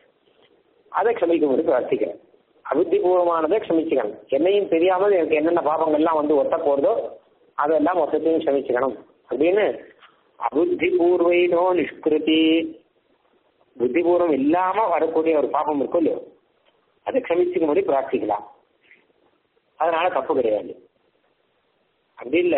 அதை க்ஷமிக்கும்போது பிரார்த்திக்கிறேன் அபுத்தி பூர்வமானதை க்ஷமிச்சுக்கணும் என்னையும் தெரியாமல் எனக்கு என்னென்ன பாவங்கள்லாம் வந்து ஒட்ட போறதோ அதெல்லாம் மொத்தத்தையும் க்ஷமிச்சுக்கணும் அப்படின்னு அபுத்தி பூர்வைனோ நிஷ்கிருதி புத்திபூர்வம் இல்லாம வரக்கூடிய ஒரு பாபம் இருக்கும் இல்லையோ அதை க்ஷமிச்சுக்கும்படி பிரார்த்திக்கலாம் அதனால தப்பு கிடையாது அப்படி இல்ல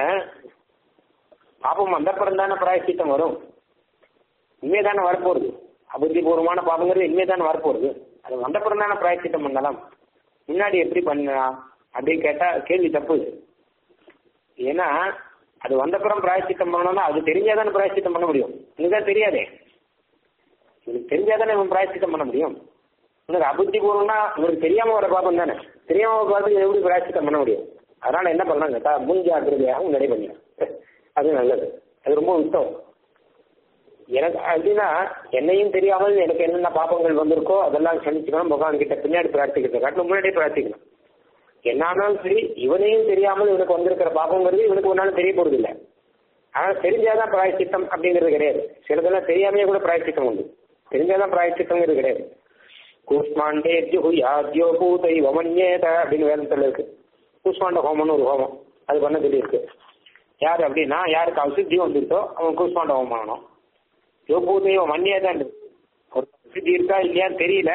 பாபம் வந்தப்புறம் தானே பிராயச்சித்தம் வரும் இனிமே தானே வரப்போகுது அபுத்திபூர்வமான பாபங்கிறது இனிமே தானே வரப்போகுது அது வந்தப்புறம் தானே பிராயச்சித்தம் பண்ணலாம் முன்னாடி எப்படி பண்ணலாம் அப்படின்னு கேட்டா கேள்வி தப்பு இது. ஏன்னா அது வந்தப்புறம் பிராயச்சித்தம் பண்ணணும்னா அது தெரிஞ்சாதானே பிராயச்சித்தம் பண்ண முடியும் இதுதான் தெரியாதே இவனுக்கு தெரிஞ்சாதானே இவன் பிராயச்சித்தம் பண்ண முடியும் உனக்கு அபுத்தி பூர்வம்னா உனக்கு தெரியாம வர பாபம் தானே தெரியாம வர பாபத்துக்கு எப்படி பிராயச்சித்தம் பண்ண முடியும் அதனால என்ன பண்ணலாம் கேட்டா முன்ஜாக்கிரதையாக முன்னாடி பண்ணிடும் அது நல்லது அது ரொம்ப உத்தம் எனக்கு அப்படின்னா என்னையும் தெரியாமல் எனக்கு என்னென்ன பாப்பங்கள் வந்திருக்கோ அதெல்லாம் க்ஷமிச்சுக்கணும் பகவான் கிட்ட பின்னாடி பிரார்த்திக்கிறது காட்டிலும் முன்னாடியே பிரார்த்திக்கணும் என்னாலும் சரி இவனையும் தெரியாமல் இவனுக்கு வந்திருக்கிற பாப்பங்கிறது இவனுக்கு ஒன்னாலும் தெரிய போறது இல்லை ஆனால் தெரிஞ்சாதான் பிராயச்சித்தம் அப்படிங்கிறது கிடையாது சிலதெல்லாம் தெரியாமையே கூட பிராயச்சித்தம் உண்டு தெரிஞ்சாதான் பிராயச்சித்தங்கிறது கிடையாது கூஷ்மாண்டே யாத்யோ பூதை வமன்யேத அப்படின்னு வேதத்தில் இருக்கு கூஷ்மாண்ட ஹோமம்னு ஒரு ஹோமம் அது பண்ண சொல்லி இருக்கு யார் அப்படின்னா யாருக்கு அசுத்தி வந்துருக்கோ அவன் கூஷ்மாண்ட ஹோமம் பண்ணணும் யோபூதையோ மன்னியதான் ஒரு அசுத்தி இருக்கா இல்லையான்னு தெரியல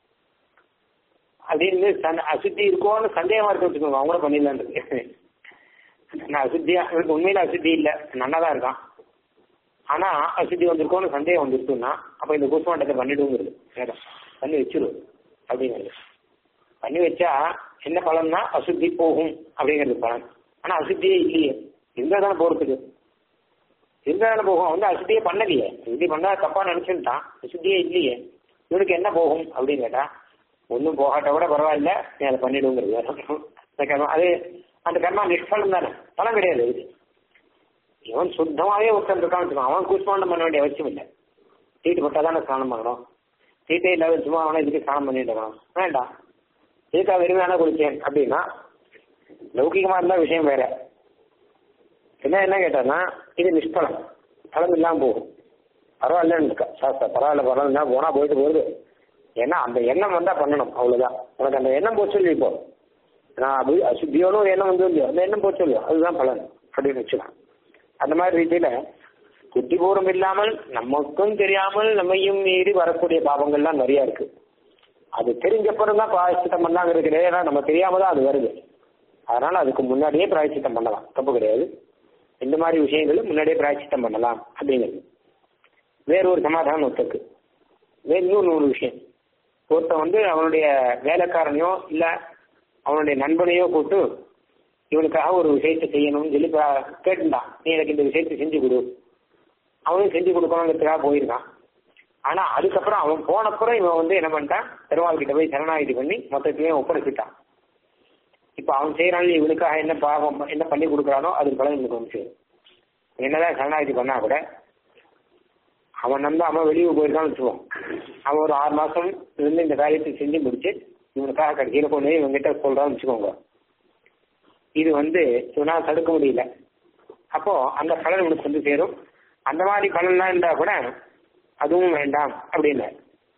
அப்படின்னு சந்த அசுத்தி இருக்கோன்னு சந்தேகமா இருக்க வச்சுக்கோங்க அவங்களும் பண்ணிடலான் இருக்கு நான் அசுத்தியா இவனுக்கு உண்மையில அசுத்தி இல்லை நல்லா தான் இருக்கான் ஆனா அசுத்தி வந்திருக்கோன்னு சந்தேகம் வந்துருக்குன்னா அப்ப இந்த கூசுமாட்டத்தை பண்ணிடுங்கிறது வேதம் பண்ணி வச்சிரும் அப்படிங்கிறது பண்ணி வச்சா என்ன பலன்னா அசுத்தி போகும் அப்படிங்கிறது பலன் ஆனா அசுத்தியே இல்லையே இருந்தா தானே போறதுக்கு இருந்தா தானே போகும் வந்து அசுத்தியே பண்ணலையே அசுத்தி பண்ணா தப்பா நினைச்சுட்டான் அசுத்தியே இல்லையே இவனுக்கு என்ன போகும் அப்படின்னு கேட்டா ஒன்றும் போகாட்ட கூட பரவாயில்ல நீ அதை பண்ணிடுங்கிறது அந்த கர்மா அது அந்த கர்மா நிஷ்பலம் தானே பலம் கிடையாது இது இவன் சுத்தமாவே ஒருத்தன் இருக்கான்னு வச்சுக்கோ அவன் கூஸ்மாண்டம் பண்ண வேண்டிய அவசியம் இல்லை தீட்டு போட்டா தானே ஸ்நானம் பண்ணணும் தீட்டே இல்லாத சும்மா அவனை இதுக்கு ஸ்நானம் பண்ணிட்டு இருக்கணும் வேண்டாம் இதுக்கா வெறுமையான குளிச்சேன் அப்படின்னா லௌகிகமா இருந்தா விஷயம் வேற என்ன என்ன கேட்டான்னா இது நிஷ்பலம் பலம் இல்லாம போகும் பரவாயில்லன்னு இருக்கா சாஸ்திரம் பரவாயில்ல பரவாயில்ல போனா போயிட்டு போகுது ஏன்னா அந்த எண்ணம் வந்தா பண்ணணும் அவ்வளவுதான் உனக்கு அந்த எண்ணம் போச்சு சொல்லி இப்போ நான் அது அசுத்தியோட ஒரு எண்ணம் வந்து இல்லையோ அந்த எண்ணம் போச்சு இல்லையோ அதுதான் பலன் அப்படின்னு வச்சுக்கலாம் அந்த மாதிரி ரீதியில புத்திபூர்வம் இல்லாமல் நமக்கும் தெரியாமல் நம்மையும் மீறி வரக்கூடிய பாவங்கள்லாம் நிறைய இருக்கு அது தெரிஞ்சப்பறம் தான் பிராயச்சித்தம் பண்ணாங்கிறது கிடையாது ஏன்னா நம்ம தெரியாம தான் அது வருது அதனால அதுக்கு முன்னாடியே பிராயச்சித்தம் பண்ணலாம் தப்பு கிடையாது இந்த மாதிரி விஷயங்களும் முன்னாடியே பிராயச்சித்தம் பண்ணலாம் அப்படிங்கிறது வேற ஒரு சமாதானம் ஒத்துக்கு வேற இன்னொன்று ஒரு விஷயம் ஒருத்தன் வந்து அவனுடைய வேலைக்காரனையோ இல்ல அவனுடைய நண்பனையோ கூட்டு இவனுக்காக ஒரு விஷயத்தை செய்யணும்னு சொல்லி பா- கேட்டுட்டான் நீ எனக்கு இந்த விஷயத்தை செஞ்சு கொடு அவனும் செஞ்சு கொடுக்கணுங்கிறதுக்காக போயிருக்கான் ஆனா அதுக்கப்புறம் அவன் போனப்புறம் இவன் வந்து என்ன பண்ணிட்டான் பெருமாள் கிட்ட போய் சரணாகிதி பண்ணி மொத்தத்தையும் ஒப்படைச்சிட்டான் இப்ப அவன் செய்யறான் இவனுக்காக என்ன பாவம் என்ன பண்ணி கொடுக்குறானோ அது பலன் இவனுக்கு வந்து சேரும். என்னதான் சரணாகிதி பண்ணா கூட அவன் நம்ப அவன் வெளியூர் போயிருக்கான்னு வச்சுக்குவோம் அவன் ஒரு ஆறு மாசம் இருந்து இந்த காரியத்தை செஞ்சு முடிச்சு இவனுக்காக கடைசியில கொண்டு போய் இவங்கிட்ட சொல்றான்னு வச்சுக்கோங்க இது வந்து இவனால தடுக்க முடியல அப்போ அந்த பலன் இவனுக்கு வந்து சேரும் அந்த மாதிரி பலன்லாம் இருந்தா கூட அதுவும் வேண்டாம் அப்படின்னு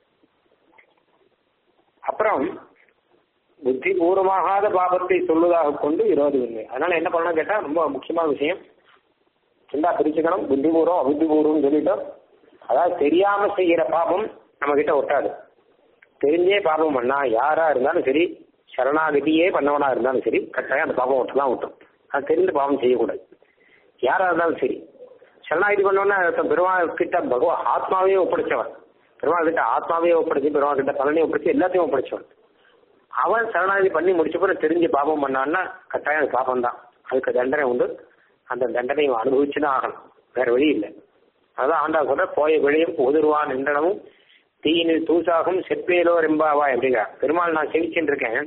அப்புறம் புத்தி பூர்வமாகாத பாபத்தை சொல்வதாக கொண்டு விரோதம் இல்லை அதனால என்ன பண்ணணும் கேட்டா ரொம்ப முக்கியமான விஷயம் சிந்தா பிரிச்சுக்கணும் புத்திபூர்வம் அபுத்திபூர்வம் சொல்லிட்டோம் அதாவது தெரியாம செய்யற பாபம் நம்ம கிட்ட ஒட்டாது தெரிஞ்சே பாபம் பண்ணா யாரா இருந்தாலும் சரி சரணாகதியே பண்ணவனா இருந்தாலும் சரி கட்டாயம் அந்த பாபம் ஒட்டலாம் ஒட்டும் அது தெரிந்து பாவம் செய்யக்கூடாது யாரா இருந்தாலும் சரி சரணாகதி பண்ணோன்னா பெருமாள் கிட்ட பகவா ஆத்மாவே ஒப்படைச்சவன் பெருமாள் கிட்ட ஆத்மாவே ஒப்படைச்சு பெருமாள் கிட்ட பலனையும் ஒப்படைச்சு எல்லாத்தையும் ஒப்படைச்சவன் அவன் சரணாகதி பண்ணி முடிச்ச பிறகு தெரிஞ்சு பாபம் பண்ணான்னா கட்டாயம் அது பாபம் தான் அதுக்கு தண்டனை உண்டு அந்த தண்டனையை அனுபவிச்சுதான் ஆகணும் வேற வழி இல்லை அதான் ஆண்டா சொல்ற போய விளையும் உதிர்வான் நின்றனமும் தீயினில் தூசாகும் செப்பேலோ ரெம்பாவா அப்படிங்க பெருமாள் நான் செவிச்சுட்டு இருக்கேன்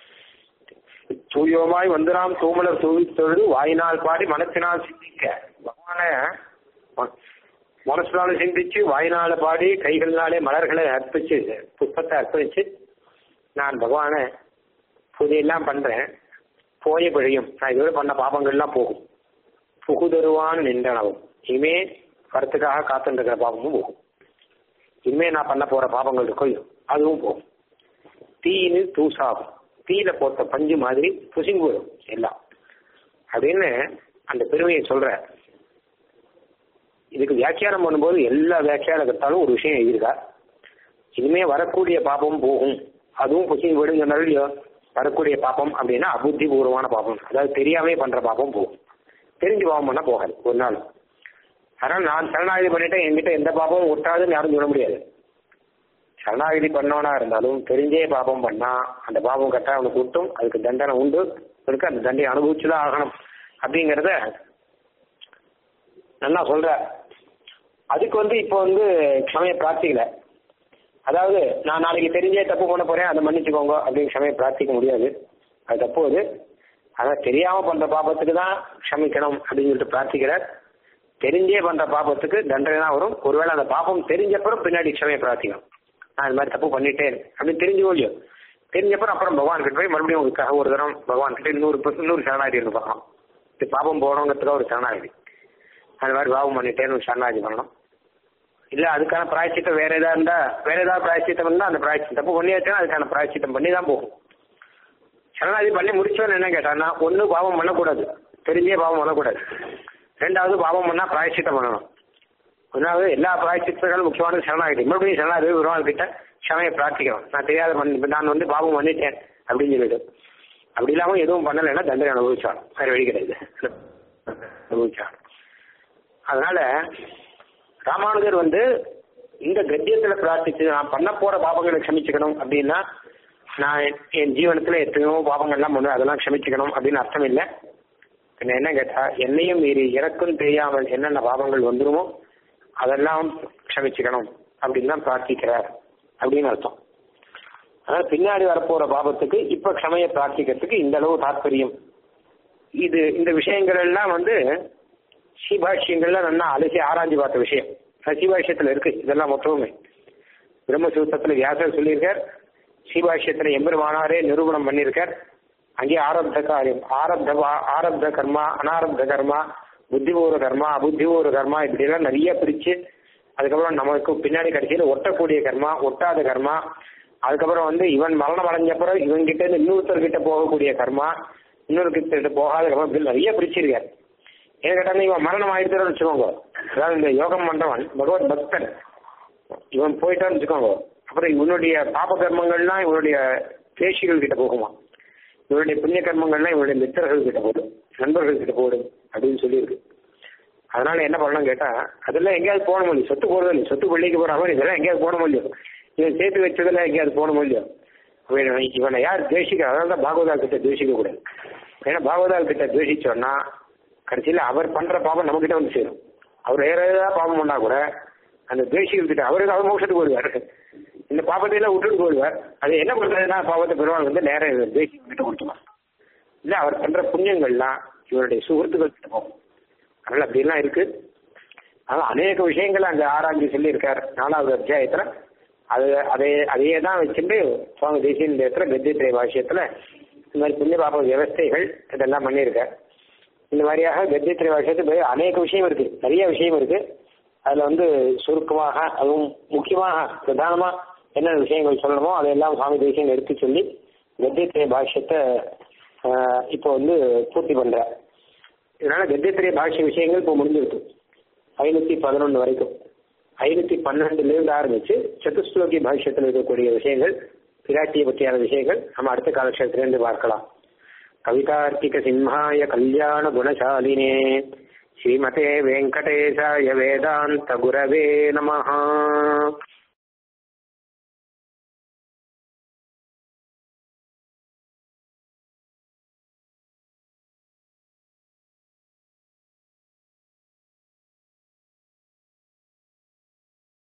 தூயோமாய் வந்து நாம் தூமலர் தூவி தொழுது வாயினால் பாடி மனத்தினால் சிந்திக்க பகவான ம- மனசுனால சிந்திச்சு வாயினால பாடி கைகள்னாலே மலர்களை அர்ப்பிச்சு புஷ்பத்தை அர்ப்பணிச்சு நான் பகவான பூஜையெல்லாம் பண்றேன் போய பிழையும் நான் இதுவரை பண்ண பாபங்கள்லாம் போகும் புகுதருவான் நின்றனவும் இனிமே வரத்துக்காக காத்துட்டு இருக்கிற பாபமும் போகும் இனிமே நான் பண்ண போற பாபங்கள் இருக்கோ இல்லையோ, அதுவும் போகும் தீயினு தூசாகும் தீயில போட்ட பஞ்சு மாதிரி புசிங்கு வரும் எல்லாம் அப்படின்னு அந்த பெருமையை சொல்ற இதுக்கு வியாக்கியானம் பண்ணும்போது எல்லா வியாக்கியானத்தாலும் ஒரு விஷயம் எழுதியிருக்கா இனிமே வரக்கூடிய பாபம் போகும் அதுவும் புசிங் விடும் சொன்னாலும் இல்லையோ வரக்கூடிய பாப்பம் அப்படின்னா அபுத்தி பூர்வமான பாப்பம் அதாவது தெரியாமே பண்ற பாப்பம் போகும் தெரிஞ்சு பாவம் பண்ணா போகாது ஒரு நாள் அதனால நான் சரணாகதி பண்ணிட்டேன் என்கிட்ட எந்த பாப்பமும் ஒட்டாதுன்னு யாரும் சொல்ல முடியாது சரணாகதி பண்ணவனா இருந்தாலும் தெரிஞ்சே பாபம் பண்ணா அந்த பாபம் கட்டா அவனுக்கு விட்டும் அதுக்கு தண்டனை உண்டு அவனுக்கு அந்த தண்டையை அனுபவிச்சுதான் ஆகணும் அப்படிங்கறத நல்லா சொல்ற அதுக்கு வந்து இப்போ வந்து சமய பிரார்த்திக்கல அதாவது நான் நாளைக்கு தெரிஞ்சே தப்பு பண்ண போறேன் அதை மன்னிச்சுக்கோங்க அப்படின்னு சமயம் பிரார்த்திக்க முடியாது அது தப்பு அது அதான் தெரியாம பண்ற பாபத்துக்கு தான் க்ஷமிக்கணும் அப்படின்னு சொல்லிட்டு பிரார்த்திக்கிறார் தெரிஞ்சே பண்ற பாபத்துக்கு தண்டனை தான் வரும் ஒருவேளை அந்த பாபம் தெரிஞ்சப்பறம் பின்னாடி க்ஷமையை பிரார்த்திக்கணும் நான் இது மாதிரி தப்பு பண்ணிட்டேன் அப்படின்னு தெரிஞ்சு இல்லையோ தெரிஞ்சப்பறம் அப்புறம் பகவான் கிட்ட போய் மறுபடியும் உங்களுக்காக ஒரு தரம் பகவான் கிட்ட இன்னொரு ப- இன்னொரு சரணாகதி இருந்து பார்க்கலாம் இது பாபம் போகணுங்கிறதுக்காக ஒரு சரணாகதி அது மாதிரி பாவம் பண்ணிட்டேன்னு ஒரு சரணாகதி பண்ணணும் இல்ல அதுக்கான பிராயச்சித்தம் வேற ஏதா இருந்தா வேற ஏதாவது பிராயச்சித்தம் இருந்தா அந்த பிராயச்சித்தம் தப்பு பண்ணியாச்சுன்னா அதுக்கான பிராயச்சித்தம் பண்ணி தான் போகும் சரணாகதி பண்ணி முடிச்சவன் என்ன கேட்டான்னா ஒண்ணு பாவம் பண்ணக்கூடாது தெரிஞ்சே பாவம் பண்ணக்கூடாது ரெண்டாவது பாவம் பண்ணா பிராயச்சித்தம் பண்ணணும் ஒன்றாவது எல்லா பிராயச்சித்தங்களும் முக்கியமானது சரணாகதி மறுபடியும் சரணாகதி விருவாள் கிட்ட க்ஷமையை பிரார்த்திக்கணும் நான் தெரியாத பண்ணி நான் வந்து பாவம் பண்ணிட்டேன் அப்படின்னு சொல்லிட்டு அப்படி இல்லாம எதுவும் பண்ணலைன்னா தண்டனை அனுபவிச்சாலும் வேற வழி கிடையாது அனுபவிச்சாலும் அதனால ராமானுஜர் வந்து இந்த கத்தியத்துல பிரார்த்திச்சு நான் பண்ண போற பாவங்களை க்ஷமிச்சுக்கணும் அப்படின்னா நான் என்- என் ஜீவனத்துல எத்தனையோ பாவங்கள்லாம் பண்ணுவேன் அதெல்லாம் க்ஷமிச்சுக்கணும் அப்படின்னு அர்த்தம் இல்லை பின்ன என்ன கேட்டா என்னையும் மீறி எனக்கும் தெரியாமல் என்னென்ன பாவங்கள் வந்துருமோ அதெல்லாம் க்ஷமிச்சுக்கணும் அப்படின்னு தான் பிரார்த்திக்கிறார் அப்படின்னு அர்த்தம் அதனால பின்னாடி வரப்போற பாபத்துக்கு இப்ப க்ஷமையை பிரார்த்திக்கிறதுக்கு இந்த அளவு தாற்பயம் இது இந்த விஷயங்கள் எல்லாம் வந்து ஸ்ரீபாஷ்யங்கள்ல நல்லா அலசி ஆராய்ஞ்சு பார்த்த விஷயம் அது ஸ்ரீபாஷ்யத்துல இருக்கு இதெல்லாம் மொத்தமுமே பிரம்மசூத்திரத்துல வியாசர் சொல்லியிருக்கார் ஸ்ரீபாஷ்யத்துல எம்பெருமானாரே நிரூபணம் பண்ணியிருக்கார் அங்கே ஆரப்த காரியம் ஆரப்த வா- ஆரப்த கர்மா அனாரப்த கர்மா புத்திபூர்வ கர்மா அபுத்திபூர்வ கர்மா இப்படி எல்லாம் நிறைய பிரிச்சு அதுக்கப்புறம் நமக்கு பின்னாடி கடைசியில ஒட்டக்கூடிய கர்மா ஒட்டாத கர்மா அதுக்கப்புறம் வந்து இவன் மரணம் அடைஞ்சப்புறம் இவன் கிட்ட இருந்து இன்னொருத்தர் கிட்ட போகக்கூடிய கர்மா இன்னொரு கிட்ட போகாத கர்மா இப்படி நிறைய பிரிச்சிருக்காரு ஏன் கேட்டாலும் இவன் மரணம் ஆயிடுச்சுன்னு வச்சுக்கோங்க அதாவது இந்த யோகம் பண்றவன் பகவத் பக்தன் இவன் போயிட்டான்னு வச்சுக்கோங்க அப்புறம் இவனுடைய பாப கர்மங்கள்லாம் இவனுடைய பேஷிகள் கிட்ட போகுமா இவனுடைய புண்ணிய கர்மங்கள்லாம் இவனுடைய மித்திரர்கள் கிட்ட போடும் நண்பர்கள் கிட்ட போடும் அப்படின்னு சொல்லியிருக்கு அதனால என்ன பண்ணலாம் கேட்டா அதெல்லாம் எங்கேயாவது போன முடியும் சொத்து போறது இல்லை சொத்து பள்ளிக்கு போற மாதிரி இதெல்லாம் எங்கேயாவது போன முடியும் இவன் சேர்த்து வச்சதுல எங்கேயாவது போன முடியும் இவனை இவனை யார் துவேஷிக்க அதனால தான் பாகவதால் கிட்ட துவேஷிக்க கூடாது ஏன்னா பாகவதால் கிட்ட துவேஷிச்சோன்னா கடைசியில் அவர் பண்ற பாவம் நம்ம கிட்ட வந்து சேரும் அவர் வேற ஏதாவது பாவம் பண்ணா கூட அந்த துவேஷிகள் கிட்ட அவருக்கு அவர் மோசத்துக்கு வருவார் இந்த பாவத்தை எல்லாம் விட்டுட்டு போடுவார் அது என்ன பண்றதுன்னா பாவத்தை பெருமாள் வந்து நேரம் துவேஷிகள் கிட்ட கொடுத்துருவான் இல்ல அவர் பண்ற புண்ணியங்கள்லாம் இவருடைய சுகத்துக்கள் கிட்ட போகும் அதனால அப்படிலாம் இருக்கு அதனால அநேக விஷயங்கள் அங்க ஆராய்ச்சி சொல்லியிருக்கார் நாலாவது அத்தியாயத்துல அது அதே அதையே தான் வச்சுட்டு சுவாமி தேசியன் இடத்துல கத்தியத்திரை பாஷ்யத்துல இந்த மாதிரி புண்ணிய பாப வியவஸ்தைகள் இதெல்லாம் பண்ணியிருக்கார் இந்த மாதிரியாக கத்தியத்திரை பாஷ்யத்துக்கு அநேக விஷயம் இருக்கு நிறைய விஷயம் இருக்கு அதுல வந்து சுருக்கமாக அதுவும் முக்கியமாக பிரதானமா என்ன விஷயங்கள் சொல்லணுமோ அதையெல்லாம் சுவாமி தேசியன் எடுத்து சொல்லி கத்தியத்திரை பாஷ்யத்தை ஆஹ், இப்போ வந்து பூர்த்தி பண்ற இதனால கத்தியத்திரை பாஷ்ய விஷயங்கள் இப்போ முடிஞ்சிருக்கு ஐநூத்தி பதினொன்று வரைக்கும் ஐநூத்தி பன்னெண்டுல இருந்து ஆரம்பிச்சு சதுஸ்லோகி பாஷ்யத்தில் இருக்கக்கூடிய விஷயங்கள் பிராட்டியை பற்றியான விஷயங்கள் நம்ம அடுத்த காலக்ஷேத்திலிருந்து பார்க்கலாம் கவிதார்த்திக சிம்ஹாய கல்யாண குணசாலினே ஸ்ரீமதே வெங்கடேசாய வேதாந்த குரவே நமஹா